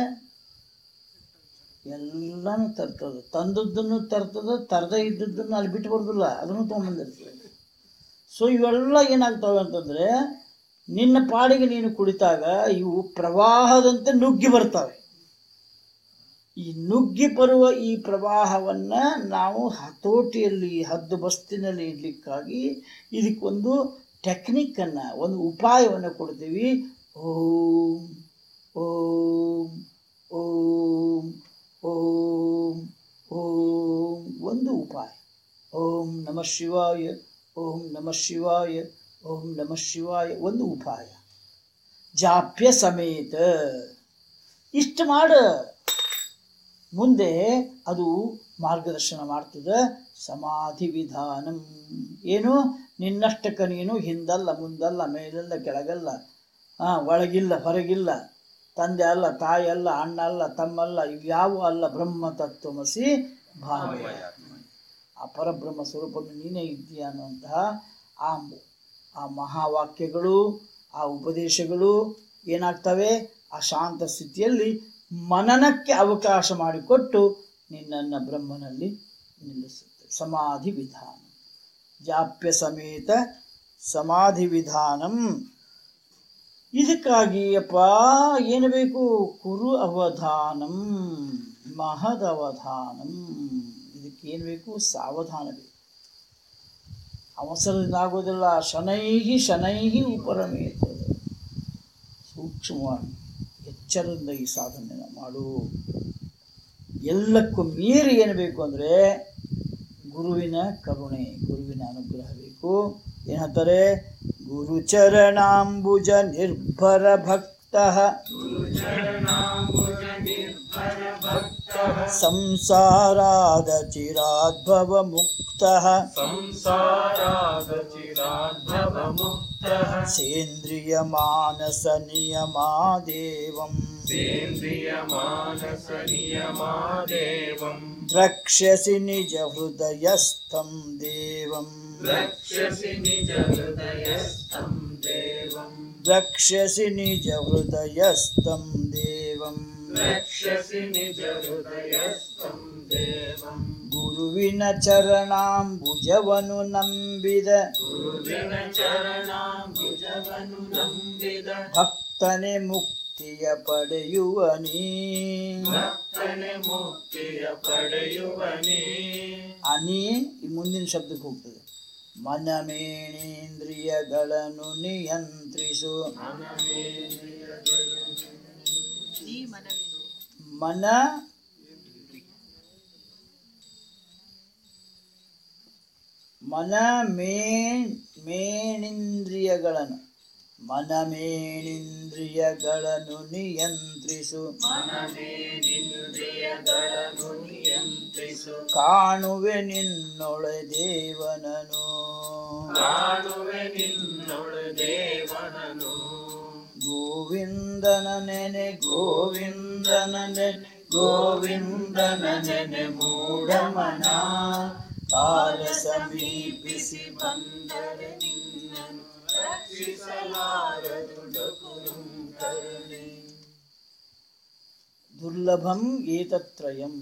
Speaker 1: ಎಲ್ಲನೂ ತರ್ತದೆ ತಂದದ್ದನ್ನು ತರ್ತದೆ ತರದೇ ಇದ್ದದ್ದನ್ನು ಅಲ್ಲಿ ಬಿಟ್ಟು ಬರೋದಿಲ್ಲ ಅದನ್ನು ತೊಗೊಂಬಂದಿರ್ತದೆ ಸೊ ಇವೆಲ್ಲ ಏನಾಗ್ತವೆ ಅಂತಂದರೆ ನಿನ್ನ ಪಾಡಿಗೆ ನೀನು ಕುಳಿತಾಗ ಇವು ಪ್ರವಾಹದಂತೆ ನುಗ್ಗಿ ಬರ್ತವೆ ಈ ನುಗ್ಗಿ ಬರುವ ಈ ಪ್ರವಾಹವನ್ನು ನಾವು ಹತೋಟಿಯಲ್ಲಿ ಹದ್ದು ಬಸ್ತಿನಲ್ಲಿ ಇಡಲಿಕ್ಕಾಗಿ ಇದಕ್ಕೊಂದು ಟೆಕ್ನಿಕ್ಕನ್ನು ಒಂದು ಉಪಾಯವನ್ನು ಕೊಡ್ತೀವಿ ಓಂ ಓಂ ಓಂ ಓಂ ಓಂ ಒಂದು ಉಪಾಯ ಓಂ ನಮಃ ಶಿವಾಯ ಓಂ ನಮಃ ಶಿವಾಯ ಓಂ ನಮಃ ಶಿವಾಯ ಒಂದು ಉಪಾಯ ಜಾಪ್ಯ ಸಮೇತ ಇಷ್ಟು ಮಾಡ ಮುಂದೆ ಅದು ಮಾರ್ಗದರ್ಶನ ಮಾಡ್ತದೆ ಸಮಾಧಿ ವಿಧಾನಂ ಏನು ನಿನ್ನಷ್ಟಕ್ಕೆ ನೀನು ಹಿಂದಲ್ಲ ಮುಂದಲ್ಲ ಮೇಲಲ್ಲ ಕೆಳಗಲ್ಲ ಹಾಂ ಒಳಗಿಲ್ಲ ಹೊರಗಿಲ್ಲ ತಂದೆ ಅಲ್ಲ ತಾಯಿ ಅಲ್ಲ ಅಣ್ಣ ಅಲ್ಲ ತಮ್ಮಲ್ಲ ಇವ್ಯಾವು ಅಲ್ಲ ಬ್ರಹ್ಮ ತತ್ವಮಸಿ ಭಾವಯಾತ್ಮ ಆ ಪರಬ್ರಹ್ಮ ಸ್ವರೂಪವನ್ನು ನೀನೇ ಇದ್ದೀಯ ಅನ್ನುವಂತಹ ಆ ಆ ಮಹಾವಾಕ್ಯಗಳು ಆ ಉಪದೇಶಗಳು ಏನಾಗ್ತವೆ ಆ ಶಾಂತ ಸ್ಥಿತಿಯಲ್ಲಿ ಮನನಕ್ಕೆ ಅವಕಾಶ ಮಾಡಿಕೊಟ್ಟು ನಿನ್ನನ್ನು ಬ್ರಹ್ಮನಲ್ಲಿ ನಿಲ್ಲಿಸುತ್ತೆ ಸಮಾಧಿ ವಿಧಾನ ಜಾಪ್ಯ ಸಮೇತ ಸಮಾಧಿ ವಿಧಾನಂ ಇದಕ್ಕಾಗಿ ಅಪ್ಪ ಏನು ಬೇಕು ಕುರು ಅವಧಾನಂ ಮಹದ್ ಅವಧಾನಂ ಇದಕ್ಕೆ ಏನು ಬೇಕು ಸಾವಧಾನ ಬೇಕು ಅವಸರದಿಂದ ಆಗೋದಿಲ್ಲ ಶನೈಹಿ ಶನೈಹಿ ಉಪರಮೇತ ಸೂಕ್ಷ್ಮವಾಗಿ ಎಚ್ಚರದಿಂದ ಈ ಸಾಧನೆಯನ್ನು ಮಾಡು ಎಲ್ಲಕ್ಕೂ ಮೀರಿ ಏನು ಬೇಕು ಅಂದರೆ ಗುರುವಿನ ಕರುಣೆ ಗುರುವಿನ ಅನುಗ್ರಹ ಬೇಕು ಏನು ಹೇಳ್ತಾರೆ ಗುರುಚರಣಾಂಬುಜ ನಿರ್ಭರ ಭಕ್ತ
Speaker 2: चरणाम्बुज निर्भर भक्तः
Speaker 1: ಸಂಸಾರಾದ ಚಿರಾದ್ಭವ ಮುಕ್ತ
Speaker 2: संसारादचिराद्भवमुक्तः
Speaker 1: ಸೇಂದ್ರಿಯ ಮಾನಸ ನಿಯಮಾದೇವಂ
Speaker 2: सेन्द्रियमानसनियमादेवम्
Speaker 1: द्रक्ष्यसि निज हृदयस्थं देवं
Speaker 2: रक्ष्यसि निजहृदयस्थं देवम्
Speaker 1: द्रक्ष्यसि निज हृदयस्थं देवं
Speaker 2: रक्ष्यसि निजहृदयस्थं देवम्
Speaker 1: ಗುರುವಿನ ಚರಣಾಂಬುಜವನು ನಂಬಿದ
Speaker 2: ಗುರುವಿನ ಚರಣಾಂಬುಜವನು ನಂಬಿದ
Speaker 1: ಭಕ್ತನೆ ಮುಕ್ತಿಯ ಪಡೆಯುವನಿ
Speaker 2: ಭಕ್ತನೆ ಮುಕ್ತಿಯ ಪಡೆಯುವನೇ
Speaker 1: ಅನಿ ಈ ಮುಂದಿನ ಶಬ್ದಕ್ಕೆ ಹೋಗ್ತದೆ ಮನಮೇಣೇಂದ್ರಿಯಗಳನ್ನು ನಿಯಂತ್ರಿಸು ಮನ ಮನ ಮೇಣ್ ಮೇಣಿಂದ್ರಿಯಗಳನ್ನು ಮನ ಮೇಣಿಂದ್ರಿಯಗಳನ್ನು ನಿಯಂತ್ರಿಸು
Speaker 2: ಮನಮೇನಿಂದ್ರಿಯಗಳನ್ನು ನಿಯಂತ್ರಿಸು
Speaker 1: ಕಾಣುವೆ ನಿನ್ನೊಳೆ ದೇವನನು
Speaker 2: ಕಾಣುವೆ ನಿನ್ನೊಳು ದೇವನನು
Speaker 1: ಗೋವಿಂದನ ನೆನೆ ಗೋವಿಂದನ ನೆನೆ ಗೋವಿಂದನ ನೆನೆ ಮೂಢಮನ ಕಾಲ ಸಮೀಪಿಸಿ
Speaker 2: ಬಂದರೆ ನಿನ್ನನು ರಕ್ಷಿಸಲಾರದು ಡಕುರುಂ ಕರುಣೆ
Speaker 1: ದುರ್ಲಭಂ ಏತತ್ರಯಂ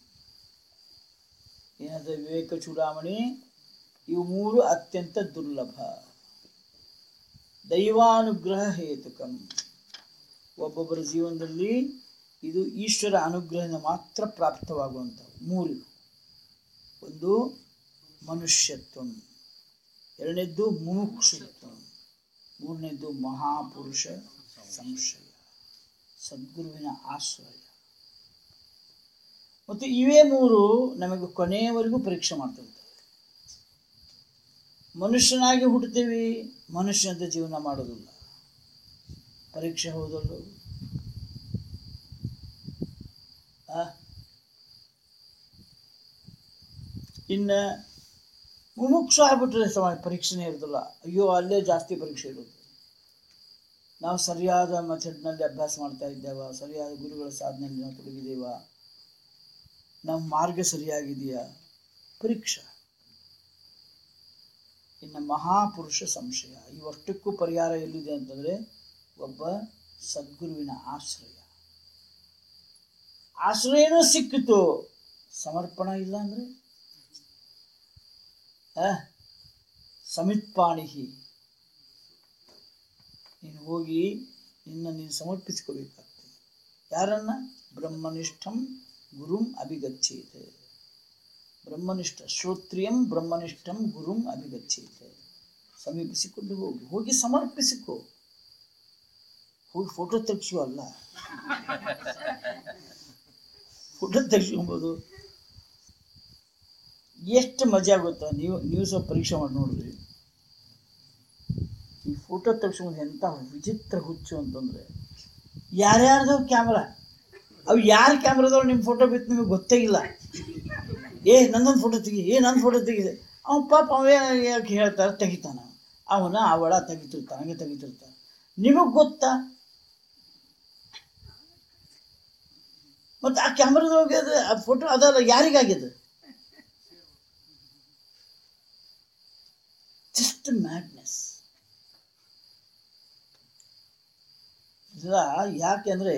Speaker 1: ಏನದ ವಿವೇಕ ಚೂಡಾಮಣಿ ಇವು ಮೂರು ಅತ್ಯಂತ ದುರ್ಲಭ ದೈವಾನುಗ್ರಹ ಹೇತುಕಂ ಒಬ್ಬೊಬ್ಬರ ಜೀವನದಲ್ಲಿ ಇದು ಈಶ್ವರ ಅನುಗ್ರಹದಿಂದ ಮಾತ್ರ ಪ್ರಾಪ್ತವಾಗುವಂಥವು ಮೂರು ಒಂದು ಮನುಷ್ಯತ್ವ ಎರಡನೇದ್ದು ಮುಮುಕ್ಷುತ್ವ ಮೂರನೇದ್ದು ಮಹಾಪುರುಷ ಸಂಶಯ ಸದ್ಗುರುವಿನ ಆಶ್ರಯ ಮತ್ತು ಇವೇ ಮೂರು ನಮಗೆ ಕೊನೆಯವರೆಗೂ ಪರೀಕ್ಷೆ ಮಾಡ್ತಿರ್ತವೆ ಮನುಷ್ಯನಾಗಿ ಹುಟ್ಟುತ್ತೀವಿ ಮನುಷ್ಯನಂತೆ ಜೀವನ ಮಾಡೋದಿಲ್ಲ ಪರೀಕ್ಷೆ ಹೌದಲ್ಲ ಆ? ಇನ್ನು ಮುಮುಕ್ಷ ಆಗ್ಬಿಟ್ರೆ ಸಮ ಪರೀಕ್ಷೆನೇ ಇರೋದಿಲ್ಲ ಅಯ್ಯೋ ಅಲ್ಲೇ ಜಾಸ್ತಿ ಪರೀಕ್ಷೆ ಇರೋದು ನಾವು ಸರಿಯಾದ ಮೆಥಡ್ನಲ್ಲಿ ಅಭ್ಯಾಸ ಮಾಡ್ತಾ ಇದ್ದೇವ ಸರಿಯಾದ ಗುರುಗಳ ಸಾಧನೆಯಲ್ಲಿ ನಾವು ತೊಡಗಿದ್ದೇವ ನಮ್ಮ ಮಾರ್ಗ ಸರಿಯಾಗಿದೆಯಾ ಪರೀಕ್ಷಾ ಇನ್ನು ಮಹಾಪುರುಷ ಸಂಶಯ ಇವಷ್ಟಕ್ಕೂ ಪರಿಹಾರ ಎಲ್ಲಿದೆ ಅಂತಂದರೆ ಒಬ್ಬ ಸದ್ಗುರುವಿನ ಆಶ್ರಯ ಆಶ್ರಯನೂ ಸಿಕ್ಕಿತು ಸಮರ್ಪಣ ಇಲ್ಲ ಅಂದರೆ ಸಮಿತ್ಪಾಣಿಹಿ ನೀನು ಹೋಗಿ ನಿನ್ನ ನೀನು ಸಮರ್ಪಿಸ್ಕೋಬೇಕಾಗ್ತದೆ ಯಾರನ್ನ ಬ್ರಹ್ಮನಿಷ್ಠಂ ಗುರುಂ ಅಭಿಗಚ್ಚೇತೆ ಬ್ರಹ್ಮನಿಷ್ಠ ಶ್ರೋತ್ರಿಯಂ ಬ್ರಹ್ಮನಿಷ್ಠಂ ಗುರುಂ ಅಭಿಗಚ್ಚೇತೆ ಸಮೀಪಿಸಿಕೊಂಡು ಹೋಗಿ ಹೋಗಿ ಸಮರ್ಪಿಸಿಕೋ ಹೋಗಿ ಫೋಟೋ ತೆಗ್ಸು ಅಲ್ಲ ಫೋಟೋ ತೆಗ್ಸ್ಕೊಬೋದು ಎಷ್ಟು ಮಜಾ ಗೊತ್ತಾ ನೀವು ನೀವು ಸ್ವಲ್ಪ ಪರೀಕ್ಷೆ ಮಾಡಿ ನೋಡ್ರಿ ಈ ಫೋಟೋ ತೆಗ್ಸ್ಕೊಂಡು ಎಂಥ ವಿಚಿತ್ರ ಹುಚ್ಚು ಅಂತಂದರೆ ಯಾರ್ಯಾರ್ದವ್ ಕ್ಯಾಮ್ರಾ ಅವು ಯಾರ ಕ್ಯಾಮ್ರಾದವ್ರು ನಿಮ್ಮ ಫೋಟೋ ಬಿತ್ತು ನಿಮಗೆ ಗೊತ್ತೇ ಇಲ್ಲ ಏ ನನ್ನೊಂದು ಫೋಟೋ ತೆಗಿ ಏ ನನ್ನ ಫೋಟೋ ತೆಗಿದೆ ಅವ್ನು ಪಾಪ ಅವೇ ಯಾಕೆ ಹೇಳ್ತಾರೆ ತೆಗಿತಾನ ಅವನ ಅವಳ ತೆಗಿತಿರ್ತಾನೆ ಹಂಗೆ ತೆಗಿತಿರ್ತಾನೆ ನಿಮಗೆ ಗೊತ್ತಾ ಮತ್ತು ಆ ಕ್ಯಾಮ್ರಾದೊಳಗೆ ಅದು ಆ ಫೋಟೋ ಅದಲ್ಲ ಯಾರಿಗಾಗಿದೆ ಜಸ್ಟ್ ಮ್ಯಾಡ್ನೆಸ್ ಯಾಕೆಂದ್ರೆ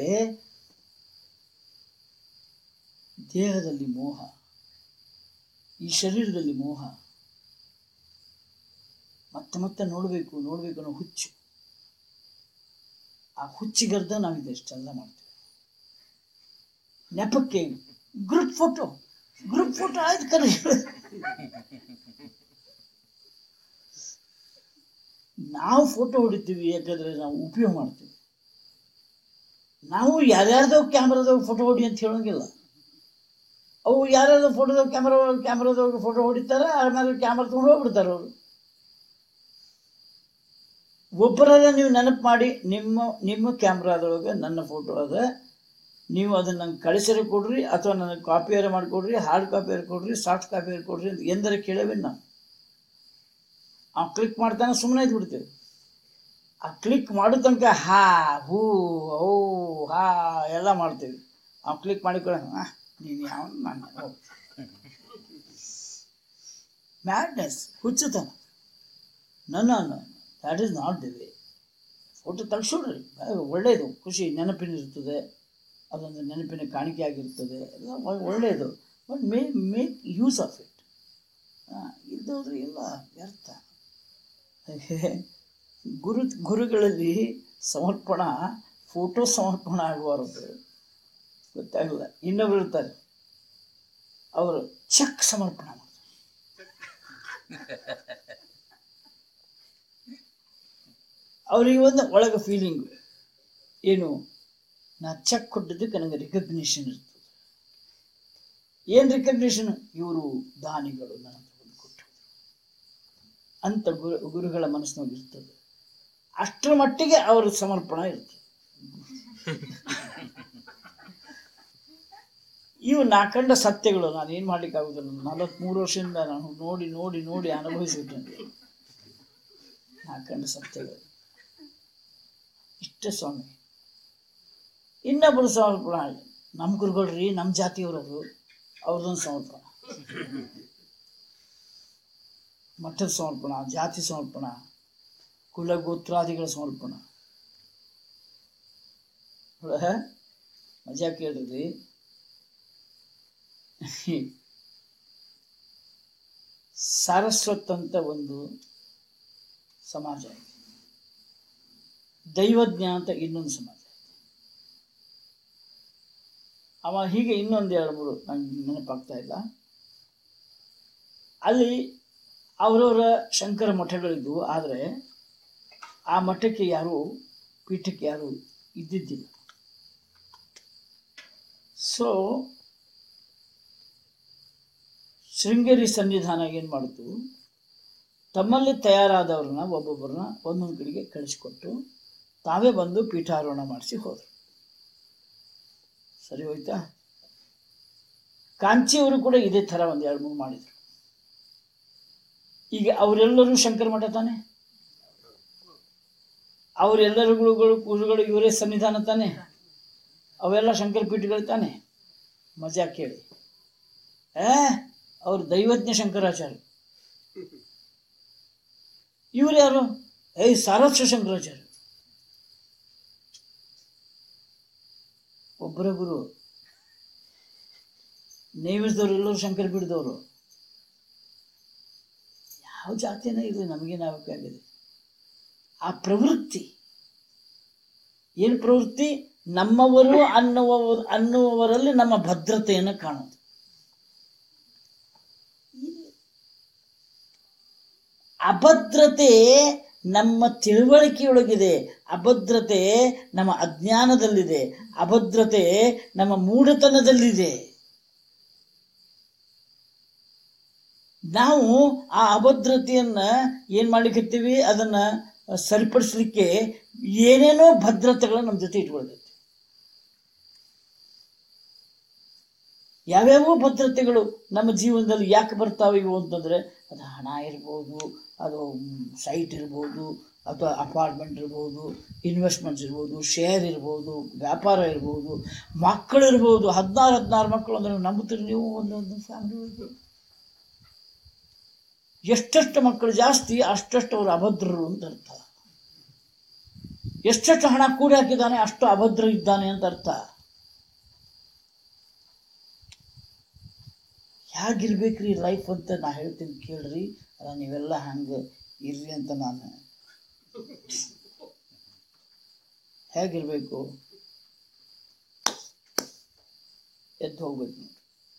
Speaker 1: ದೇಹದಲ್ಲಿ ಮೋಹ ಈ ಶರೀರದಲ್ಲಿ ಮೋಹ ಮತ್ತೆ ಮತ್ತೆ ನೋಡಬೇಕು ನೋಡಬೇಕು ಅನ್ನೋ ಹುಚ್ಚು ಆ ಹುಚ್ಚಿಗರ್ದ ನಾವು ಇದೆಷ್ಟೆಲ್ಲ ಮಾಡ್ತೀವಿ ನೆಪಕ್ಕೆ ಗ್ರೂಪ್ ಫೋಟೋ ಗ್ರೂಪ್ ಫೋಟೋ ಆಯ್ತು ಕರೆ ನಾವು ಫೋಟೋ ಹೊಡಿತೀವಿ ಯಾಕಂದ್ರೆ ನಾವು ಉಪಯೋಗ ಮಾಡ್ತೀವಿ ನಾವು ಯಾರ್ಯಾರ್ದೋ ಕ್ಯಾಮ್ರಾದಾಗ ಫೋಟೋ ಹೊಡಿ ಅಂತ ಹೇಳೋಂಗಿಲ್ಲ ಅವು ಯಾರ್ಯಾರ್ದೋ ಫೋಟೋದಾಗ ಕ್ಯಾಮ್ರಾ ಕ್ಯಾಮ್ರಾದಾಗ ಫೋಟೋ ಹೊಡಿತಾರೆ ಆಮೇಲೆ ಕ್ಯಾಮ್ರಾ ತೊಗೊಂಡು ಹೋಗ್ಬಿಡ್ತಾರೆ ಅವರು ಒಬ್ಬರಾಗ ನೀವು ನೆನಪು ಮಾಡಿ ನಿಮ್ಮ ನಿಮ್ಮ ಕ್ಯಾಮ್ರಾದೊಳಗೆ ನನ್ನ ಫೋಟೋ ಅದ ನೀವು ಅದನ್ನು ನಂಗೆ ಕಳಿಸಿರ ಕೊಡ್ರಿ ಅಥವಾ ನನಗೆ ಕಾಪಿಯಾರ ಮಾಡಿಕೊಡ್ರಿ ಹಾರ್ಡ್ ಕಾಪಿಯಾರ ಕೊಡ್ರಿ ಸಾಫ್ಟ್ ಕಾಪಿಯಾರ ಕೊಡ್ರಿ ಅಂತ ಎಂದರೆ ಕೇಳೇವಿ ನಾವು ಆ ಕ್ಲಿಕ್ ಮಾಡ್ತಾನೆ ಸುಮ್ಮನೆ ಇದ್ಬಿಡ್ತೇವೆ ಆ ಕ್ಲಿಕ್ ಮಾಡೋ ತನಕ ಹಾ ಹೂ ಓ ಹಾ ಎಲ್ಲ ಮಾಡ್ತೀವಿ ಆ ಕ್ಲಿಕ್ ಮಾಡಿಕೊಳ್ಳ ಹಾಂ ನೀನು ಯಾವ ನಾನು ಮ್ಯಾಡ್ನೆಸ್ ಹುಚ್ಚುತನ ನನ್ನ that is not the way photo ತೆಗ್ಸೋಡ್ರಿ ಒಳ್ಳೆಯದು ಖುಷಿ ನೆನಪಿನಿರ್ತದೆ ಅದೊಂದು ನೆನಪಿನ ಕಾಣಿಕೆ ಆಗಿರ್ತದೆ ಎಲ್ಲ ಒ- ಒಳ್ಳೆಯದು but may make use of it ಇದ್ದೋದ್ರೆ ಇಲ್ಲ ವ್ಯರ್ಥ ಗುರು ಗುರುಗಳಲ್ಲಿ ಸಮರ್ಪಣ ಫೋಟೋ ಸಮರ್ಪಣ ಆಗಬಾರದು ಗೊತ್ತಾಗಲ್ಲ ಇನ್ನೊಬ್ರು ಇರ್ತಾರೆ ಅವರು ಚೆಕ್ ಸಮರ್ಪಣೆ ಮಾಡ್ತಾರೆ ಅವರಿಗೆ ಒಂದು ಒಳಗೆ ಫೀಲಿಂಗು ಏನು ನಾ ಚೆಕ್ ಕೊಟ್ಟಿದ್ದಕ್ಕೆ ನನಗೆ ರಿಕಗ್ನಿಷನ್ ಇರ್ತದೆ ಏನು ರಿಕಗ್ನಿಷನ್ ಇವರು ದಾನಿಗಳು ನನ್ನ ಹತ್ರ ಬಂದು ಕೊಟ್ಟರು ಅಂತ ಗುರು ಗುರುಗಳ ಮನಸ್ಸಿನಾಗ ಇರ್ತದೆ ಅಷ್ಟರ ಮಟ್ಟಿಗೆ ಅವರ ಸಮರ್ಪಣ ಇರ್ತದೆ ಇವು ನಾಕಂಡ ಸತ್ಯಗಳು ನಾನು ಏನು ಮಾಡ್ಲಿಕ್ಕಾಗೋದಿಲ್ಲ ನಲವತ್ತ್ಮೂರು ವರ್ಷದಿಂದ ನಾನು ನೋಡಿ ನೋಡಿ ನೋಡಿ ಅನುಭವಿಸಿಬಿಟ್ಟೆ ನಾಕಂಡ ಸತ್ಯಗಳು ಇಷ್ಟೇ ಸ್ವಾಮಿ ಇನ್ನೊಬ್ಬರು ಸಮರ್ಪಣ ನಮ್ಮ ಗುರುಗಳ್ರಿ ನಮ್ಮ ಜಾತಿಯವರವರು ಅವ್ರದ್ದೊಂದು ಸಮರ್ಪಣ ಮಠದ ಸಮರ್ಪಣ ಜಾತಿ ಸಮರ್ಪಣ ಕುಲ ಗೋತ್ರಾದಿಗಳ ಸಮರ್ಪಣ ನೋಡ, ಮಜಾ ಕೇಳಿದ್ರಿ ಸಾರಸ್ವತ್ ಅಂತ ಒಂದು ಸಮಾಜ ಇದೆ ದೈವಜ್ಞ ಅಂತ ಇನ್ನೊಂದು ಸಮಾಜ ಇದೆ ಅವ ಹೀಗೆ ಇನ್ನೊಂದು ಎರಡು ಮೂರು ನಂಗೆ ನೆನಪಾಗ್ತಾ ಇಲ್ಲ ಅಲ್ಲಿ ಅವರವರ ಶಂಕರ ಮಠಗಳಿದ್ವು ಆದರೆ ಆ ಮಠಕ್ಕೆ ಯಾರು ಪೀಠಕ್ಕೆ ಯಾರು ಇದ್ದಿದ್ದಿಲ್ಲ ಸೊ ಶೃಂಗೇರಿ ಸನ್ನಿಧಾನ ಏನು ಮಾಡಿತು ತಮ್ಮಲ್ಲಿ ತಯಾರಾದವ್ರನ್ನ ಒಬ್ಬೊಬ್ಬರನ್ನ ಒಂದೊಂದು ಕಡೆಗೆ ಕಳಿಸ್ಕೊಟ್ಟು ತಾವೇ ಬಂದು ಪೀಠಾರೋಹಣ ಮಾಡಿಸಿ ಹೋದರು ಸರಿ ಹೋಯ್ತಾ ಕಾಂಚಿಯವರು ಕೂಡ ಇದೇ ಥರ ಒಂದು ಎರಡು ಮೂರು ಮಾಡಿದರು ಈಗ ಅವರೆಲ್ಲರೂ ಶಂಕರ ಮಠ ತಾನೆ ಅವರೆಲ್ಲರೂ ಗುರುಗಳು ಗುರುಗಳು ಇವರೇ ಸನ್ನಿಧಾನ ತಾನೆ ಅವೆಲ್ಲ ಶಂಕರ ಪೀಠಗಳು ತಾನೆ ಮಜಾ ಕೇಳಿ ಏ ಅವ್ರು ದೈವಜ್ಞ ಶಂಕರಾಚಾರ್ಯ ಇವ್ರು ಯಾರು ಏಯ್ ಸಾರಸ್ವ ಶಂಕರಾಚಾರ್ಯ ಒಬ್ಬರ ಗುರು ನೇಮಿಸಿದವ್ರು ಎಲ್ಲರೂ ಶಂಕರ ಪೀಠದವರು ಯಾವ ಜಾತಿನೇ ಇರಲಿ ನಮಗೆ ಬೇಕಾಗಿದೆ ಆ ಪ್ರವೃತ್ತಿ ಏನು ಪ್ರವೃತ್ತಿ ನಮ್ಮವರು ಅನ್ನುವ ಅನ್ನುವವರಲ್ಲಿ ನಮ್ಮ ಭದ್ರತೆಯನ್ನು ಕಾಣೋದು ಅಭದ್ರತೆ ನಮ್ಮ ತಿಳುವಳಿಕೆಯೊಳಗಿದೆ ಅಭದ್ರತೆ ನಮ್ಮ ಅಜ್ಞಾನದಲ್ಲಿದೆ ಅಭದ್ರತೆ ನಮ್ಮ ಮೂಢತನದಲ್ಲಿದೆ ನಾವು ಆ ಅಭದ್ರತೆಯನ್ನ ಏನ್ ಮಾಡ್ಲಿಕ್ಕತ್ತೀವಿ ಅದನ್ನ ಸರಿಪಡಿಸ್ಲಿಕ್ಕೆ ಏನೇನೋ ಭದ್ರತೆಗಳು ನಮ್ಮ ಜೊತೆ ಇಟ್ಕೊಳ್ತೈತಿ ಯಾವ್ಯಾವ ಭದ್ರತೆಗಳು ನಮ್ಮ ಜೀವನದಲ್ಲಿ ಯಾಕೆ ಬರ್ತಾವೆ ಇವು ಅಂತಂದ್ರೆ ಅದು ಹಣ ಇರ್ಬೋದು ಅದು ಸೈಟ್ ಇರ್ಬೋದು ಅಥವಾ ಅಪಾರ್ಟ್ಮೆಂಟ್ ಇರ್ಬೋದು ಇನ್ವೆಸ್ಟ್ಮೆಂಟ್ಸ್ ಇರ್ಬೋದು ಶೇರ್ ಇರ್ಬೋದು ವ್ಯಾಪಾರ ಇರ್ಬೋದು ಮಕ್ಕಳು ಇರ್ಬೋದು ಹದಿನಾರು ಹದಿನಾರು ಮಕ್ಕಳು ಅಂದರೆ ನಂಬುತ್ತೀರಿ ನೀವು ಒಂದೊಂದು ಫ್ಯಾಮಿಲಿ ಒಳಗೆ ಎಷ್ಟೆಷ್ಟು ಮಕ್ಕಳು ಜಾಸ್ತಿ ಅಷ್ಟಷ್ಟು ಅವರು ಅಭದ್ರರು ಅಂತ ಅರ್ಥ ಎಷ್ಟೆಷ್ಟು ಹಣ ಕೂಡಿ ಹಾಕಿದ್ದಾನೆ ಅಷ್ಟು ಅಭದ್ರ ಇದ್ದಾನೆ ಅಂತ ಅರ್ಥ ಹೇಗಿರ್ಬೇಕ್ರಿ ಲೈಫ್ ಅಂತ ನಾ ಹೇಳ್ತೀನಿ ಕೇಳ್ರಿ ಅಲ್ಲ ನೀವೆಲ್ಲ ಹಂಗೆ ಇರ್ರಿ ಅಂತ ನಾನು ಹೇಗಿರ್ಬೇಕು ಎದ್ದು ಹೋಗ್ಬೇಕು ನೀವು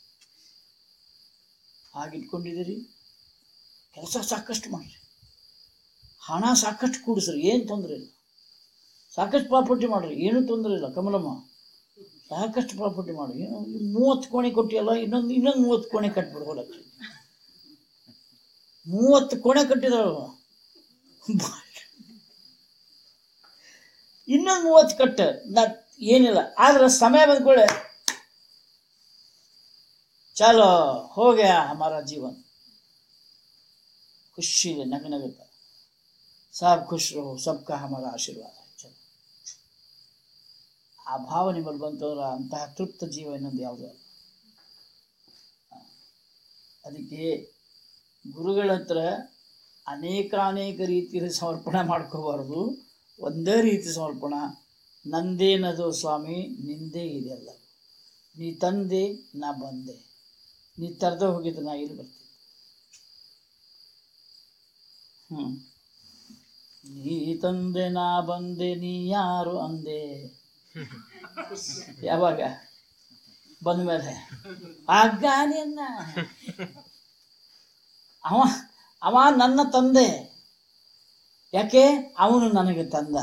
Speaker 1: ಹಾಗಿಟ್ಕೊಂಡಿದ್ದೀರಿ ಕೆಲಸ ಸಾಕಷ್ಟು ಮಾಡಿರಿ ಹಣ ಸಾಕಷ್ಟು ಕೂಡಿಸ್ರಿ ಏನು ತೊಂದರೆ ಇಲ್ಲ ಸಾಕಷ್ಟು ಪ್ರಾಪರ್ಟಿ ಮಾಡಿರಿ ಏನೂ ತೊಂದರೆ ಇಲ್ಲ ಕಮಲಮ್ಮ ಸಾಕಷ್ಟು ಪ್ರಾಪರ್ಟಿ ಮಾಡಿ ಏನು ಮೂವತ್ತು ಕೋಣೆ ಕೊಟ್ಟಿಯಲ್ಲ ಇನ್ನೊಂದು ಇನ್ನೊಂದು ಮೂವತ್ತು ಕೋಣೆ ಕಟ್ಬಿಡು ಹೊಲಕ್ಕೆ ಮೂವತ್ತು ಕೋಣೆ ಕಟ್ಟಿದಾಳು ಇನ್ನೊಂದು ಮೂವತ್ತು ಕಟ್ಟ ನಾ ಏನಿಲ್ಲ ಆದ್ರೆ ಸಮಯ ಬಂದ್ಕೊಳ್ಳೆ ಚಲೋ हो गया हमारा जीवन खुशी है नग नगता सब खुश रहो सबका हमारा आशीर्वाद है चलो ಆ ಭಾವ ನಿಮ್ಮಲ್ಲಿ ಬಂತಂದ್ರೆ ಅಂತಹ ತೃಪ್ತ ಜೀವ ಇನ್ನೊಂದು ಯಾವುದೂ ಅಲ್ಲ ಅದಕ್ಕೆ ಗುರುಗಳ ಹತ್ರ ಅನೇಕ ಅನೇಕ ರೀತಿಯಲ್ಲಿ ಸಮರ್ಪಣೆ ಮಾಡ್ಕೋಬಾರ್ದು ಒಂದೇ ರೀತಿ ಸಮರ್ಪಣ ನಂದೇನದು ಸ್ವಾಮಿ ನಿಂದೇ ಇದೆಲ್ಲ ನೀ ತಂದೆ ನಾ ಬಂದೆ ನೀ ತರದೆ ಹೋಗಿದ್ದು ನಾ ಇಲ್ಲಿ ಬರ್ತೀನಿ ಹ್ಞೂ ನೀ ತಂದೆ ನಾ ಬಂದೆ ನೀ ಯಾರು ಅಂದೆ ಯಾವಾಗ ಬಂದ ಮೇಲೆ ಆಗಾನಿಯನ್ನ ಅವ ಅವ ನನ್ನ ತಂದೆ ಯಾಕೆ ಅವನು ನನಗೆ ತಂದ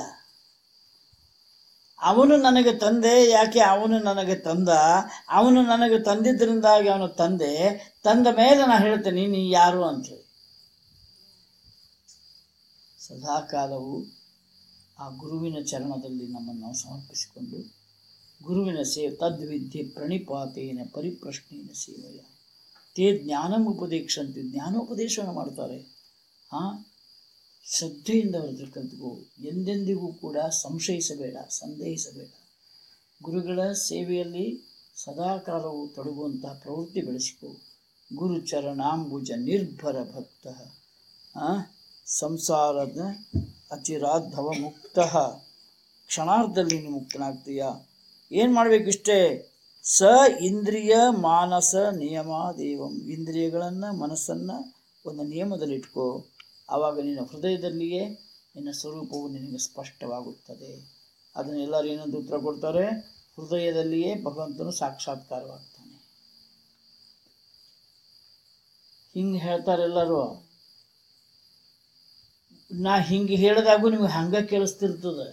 Speaker 1: ಅವನು ನನಗೆ ತಂದೆ ಯಾಕೆ ಅವನು ನನಗೆ ತಂದ ಅವನು ನನಗೆ ತಂದಿದ್ದರಿಂದಾಗಿ ಅವನು ತಂದೆ ತಂದ ಮೇಲೆ ನಾನು ಹೇಳ್ತೇನೆ ನೀ ಯಾರು ಅಂತೇಳಿ ಸದಾಕಾಲವು ಆ ಗುರುವಿನ ಚರಣದಲ್ಲಿ ನಮ್ಮನ್ನು ನಾವು ಸಮರ್ಪಿಸಿಕೊಂಡು ಗುರುವಿನ ಸೇವೆ ತದ್ವಿದ್ಯೆ ಪ್ರಣಿಪಾತೇನ ಪರಿಪ್ರಶ್ನೇನ ಸೇವೆಯ ತೇ ಜ್ಞಾನಂ ಉಪದೇಶಂತೆ ಜ್ಞಾನೋಪದೇಶವನ್ನು ಮಾಡ್ತಾರೆ ಹಾಂ ಶ್ರದ್ಧೆಯಿಂದ ಅವರ ಕಲ್ತ್ಕೋ ಎಂದೆಂದಿಗೂ ಕೂಡ ಸಂಶಯಿಸಬೇಡ ಸಂದೇಹಿಸಬೇಡ ಗುರುಗಳ ಸೇವೆಯಲ್ಲಿ ಸದಾಕಾಲವು ತೊಡಗುವಂತಹ ಪ್ರವೃತ್ತಿ ಬೆಳೆಸಿಕೋ ಗುರು ಚರಣಾಂಬುಜ ನಿರ್ಭರ ಭಕ್ತ ಆ, ಸಂಸಾರದ ಅಚಿರಾದ್ಭವ ಮುಕ್ತ ಕ್ಷಣಾರ್ಧದಲ್ಲಿ ನೀನು ಮುಕ್ತನಾಗ್ತೀಯ ಏನು ಮಾಡಬೇಕು ಇಷ್ಟೇ ಸ ಇಂದ್ರಿಯ ಮಾನಸ ನಿಯಮ ದೇವಂ ಇಂದ್ರಿಯಗಳನ್ನು ಮನಸ್ಸನ್ನು ಒಂದು ನಿಯಮದಲ್ಲಿ ಇಟ್ಕೋ ಆವಾಗ ನಿನ್ನ ಹೃದಯದಲ್ಲಿಯೇ ನಿನ್ನ ಸ್ವರೂಪವು ನಿನಗೆ ಸ್ಪಷ್ಟವಾಗುತ್ತದೆ ಅದನ್ನು ಎಲ್ಲರೂ ಏನಂತ ಉತ್ತರ ಕೊಡ್ತಾರೆ ಹೃದಯದಲ್ಲಿಯೇ ಭಗವಂತನು ಸಾಕ್ಷಾತ್ಕಾರವಾಗ್ತಾನೆ ಹಿಂಗೆ ಹೇಳ್ತಾರೆ ಎಲ್ಲರೂ ನಾ ಹಿಂಗೆ ಹೇಳಿದಾಗೂ ನಿಮ್ಗೆ ಹಂಗೆ ಕೇಳಿಸ್ತಿರ್ತದೆ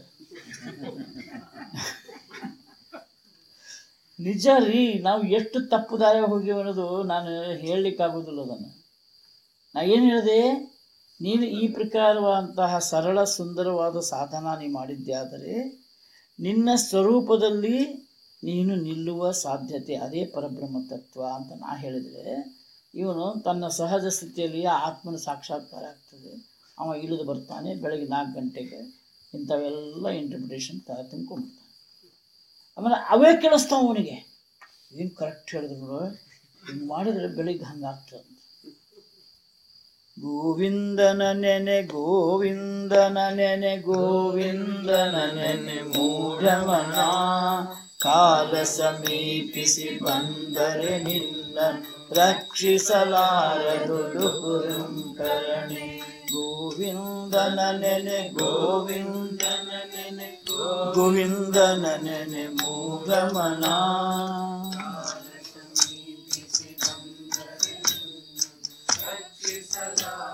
Speaker 1: ನಿಜ ರೀ ನಾವು ಎಷ್ಟು ತಪ್ಪು ದಾರಿ ಹೋಗಿವಿ ಅನ್ನೋದು ನಾನು ಹೇಳಲಿಕ್ಕಾಗೋದಿಲ್ಲ ಅದನ್ನು ನಾ ಏನು ಹೇಳಿದೆ ನೀನು ಈ ಪ್ರಕಾರವಾದಂತಹ ಸರಳ ಸುಂದರವಾದ ಸಾಧನ ನೀ ಮಾಡಿದ್ದೆ ಆದರೆ ನಿನ್ನ ಸ್ವರೂಪದಲ್ಲಿ ನೀನು ನಿಲ್ಲುವ ಸಾಧ್ಯತೆ ಅದೇ ಪರಬ್ರಹ್ಮ ತತ್ವ ಅಂತ ನಾ ಹೇಳಿದರೆ ಇವನು ತನ್ನ ಸಹಜ ಸ್ಥಿತಿಯಲ್ಲಿ ಆತ್ಮನ ಸಾಕ್ಷಾತ್ಕಾರ ಆಗ್ತದೆ ಅವ ಇಳಿದು ಬರ್ತಾನೆ ಬೆಳಗ್ಗೆ ನಾಲ್ಕು ಗಂಟೆಗೆ ಇಂಥವೆಲ್ಲ ಇಂಟರ್ಪ್ರಿಟೇಷನ್ ತ ತುಂಬ್ಕೊಂಡ್ಬಿಡ್ತಾನೆ ಆಮೇಲೆ ಅವೇ ಕೇಳಿಸ್ತಾವ ಅವನಿಗೆ ಏನು ಕರೆಕ್ಟ್ ಹೇಳಿದ್ರು ನೋಡು ಹಿಂಗೆ ಮಾಡಿದ್ರೆ ಬೆಳಿಗ್ಗೆ ಹಂಗಾಗ್ತದೆ ಗೋವಿಂದನ ನೆನೆ ಗೋವಿಂದನ ನೆನೆ ಗೋವಿಂದನ ನೆನೆ ಮೂಢಮನ ಕಾಲ ಸಮೀಪಿಸಿ ಬಂದರೆ ನಿನ್ನ ರಕ್ಷಿಸಲಾರದು ದುಹುರಂಕರಣೆ ಗೋವಿಂದನ ನೆನೆ ಗೋವಿಂದನ ನೆನೆ ಗೋವಿಂದನ ನೆನೆ ಮೂಢಮನ
Speaker 2: ರಕ್ಷಿಸಲಾರ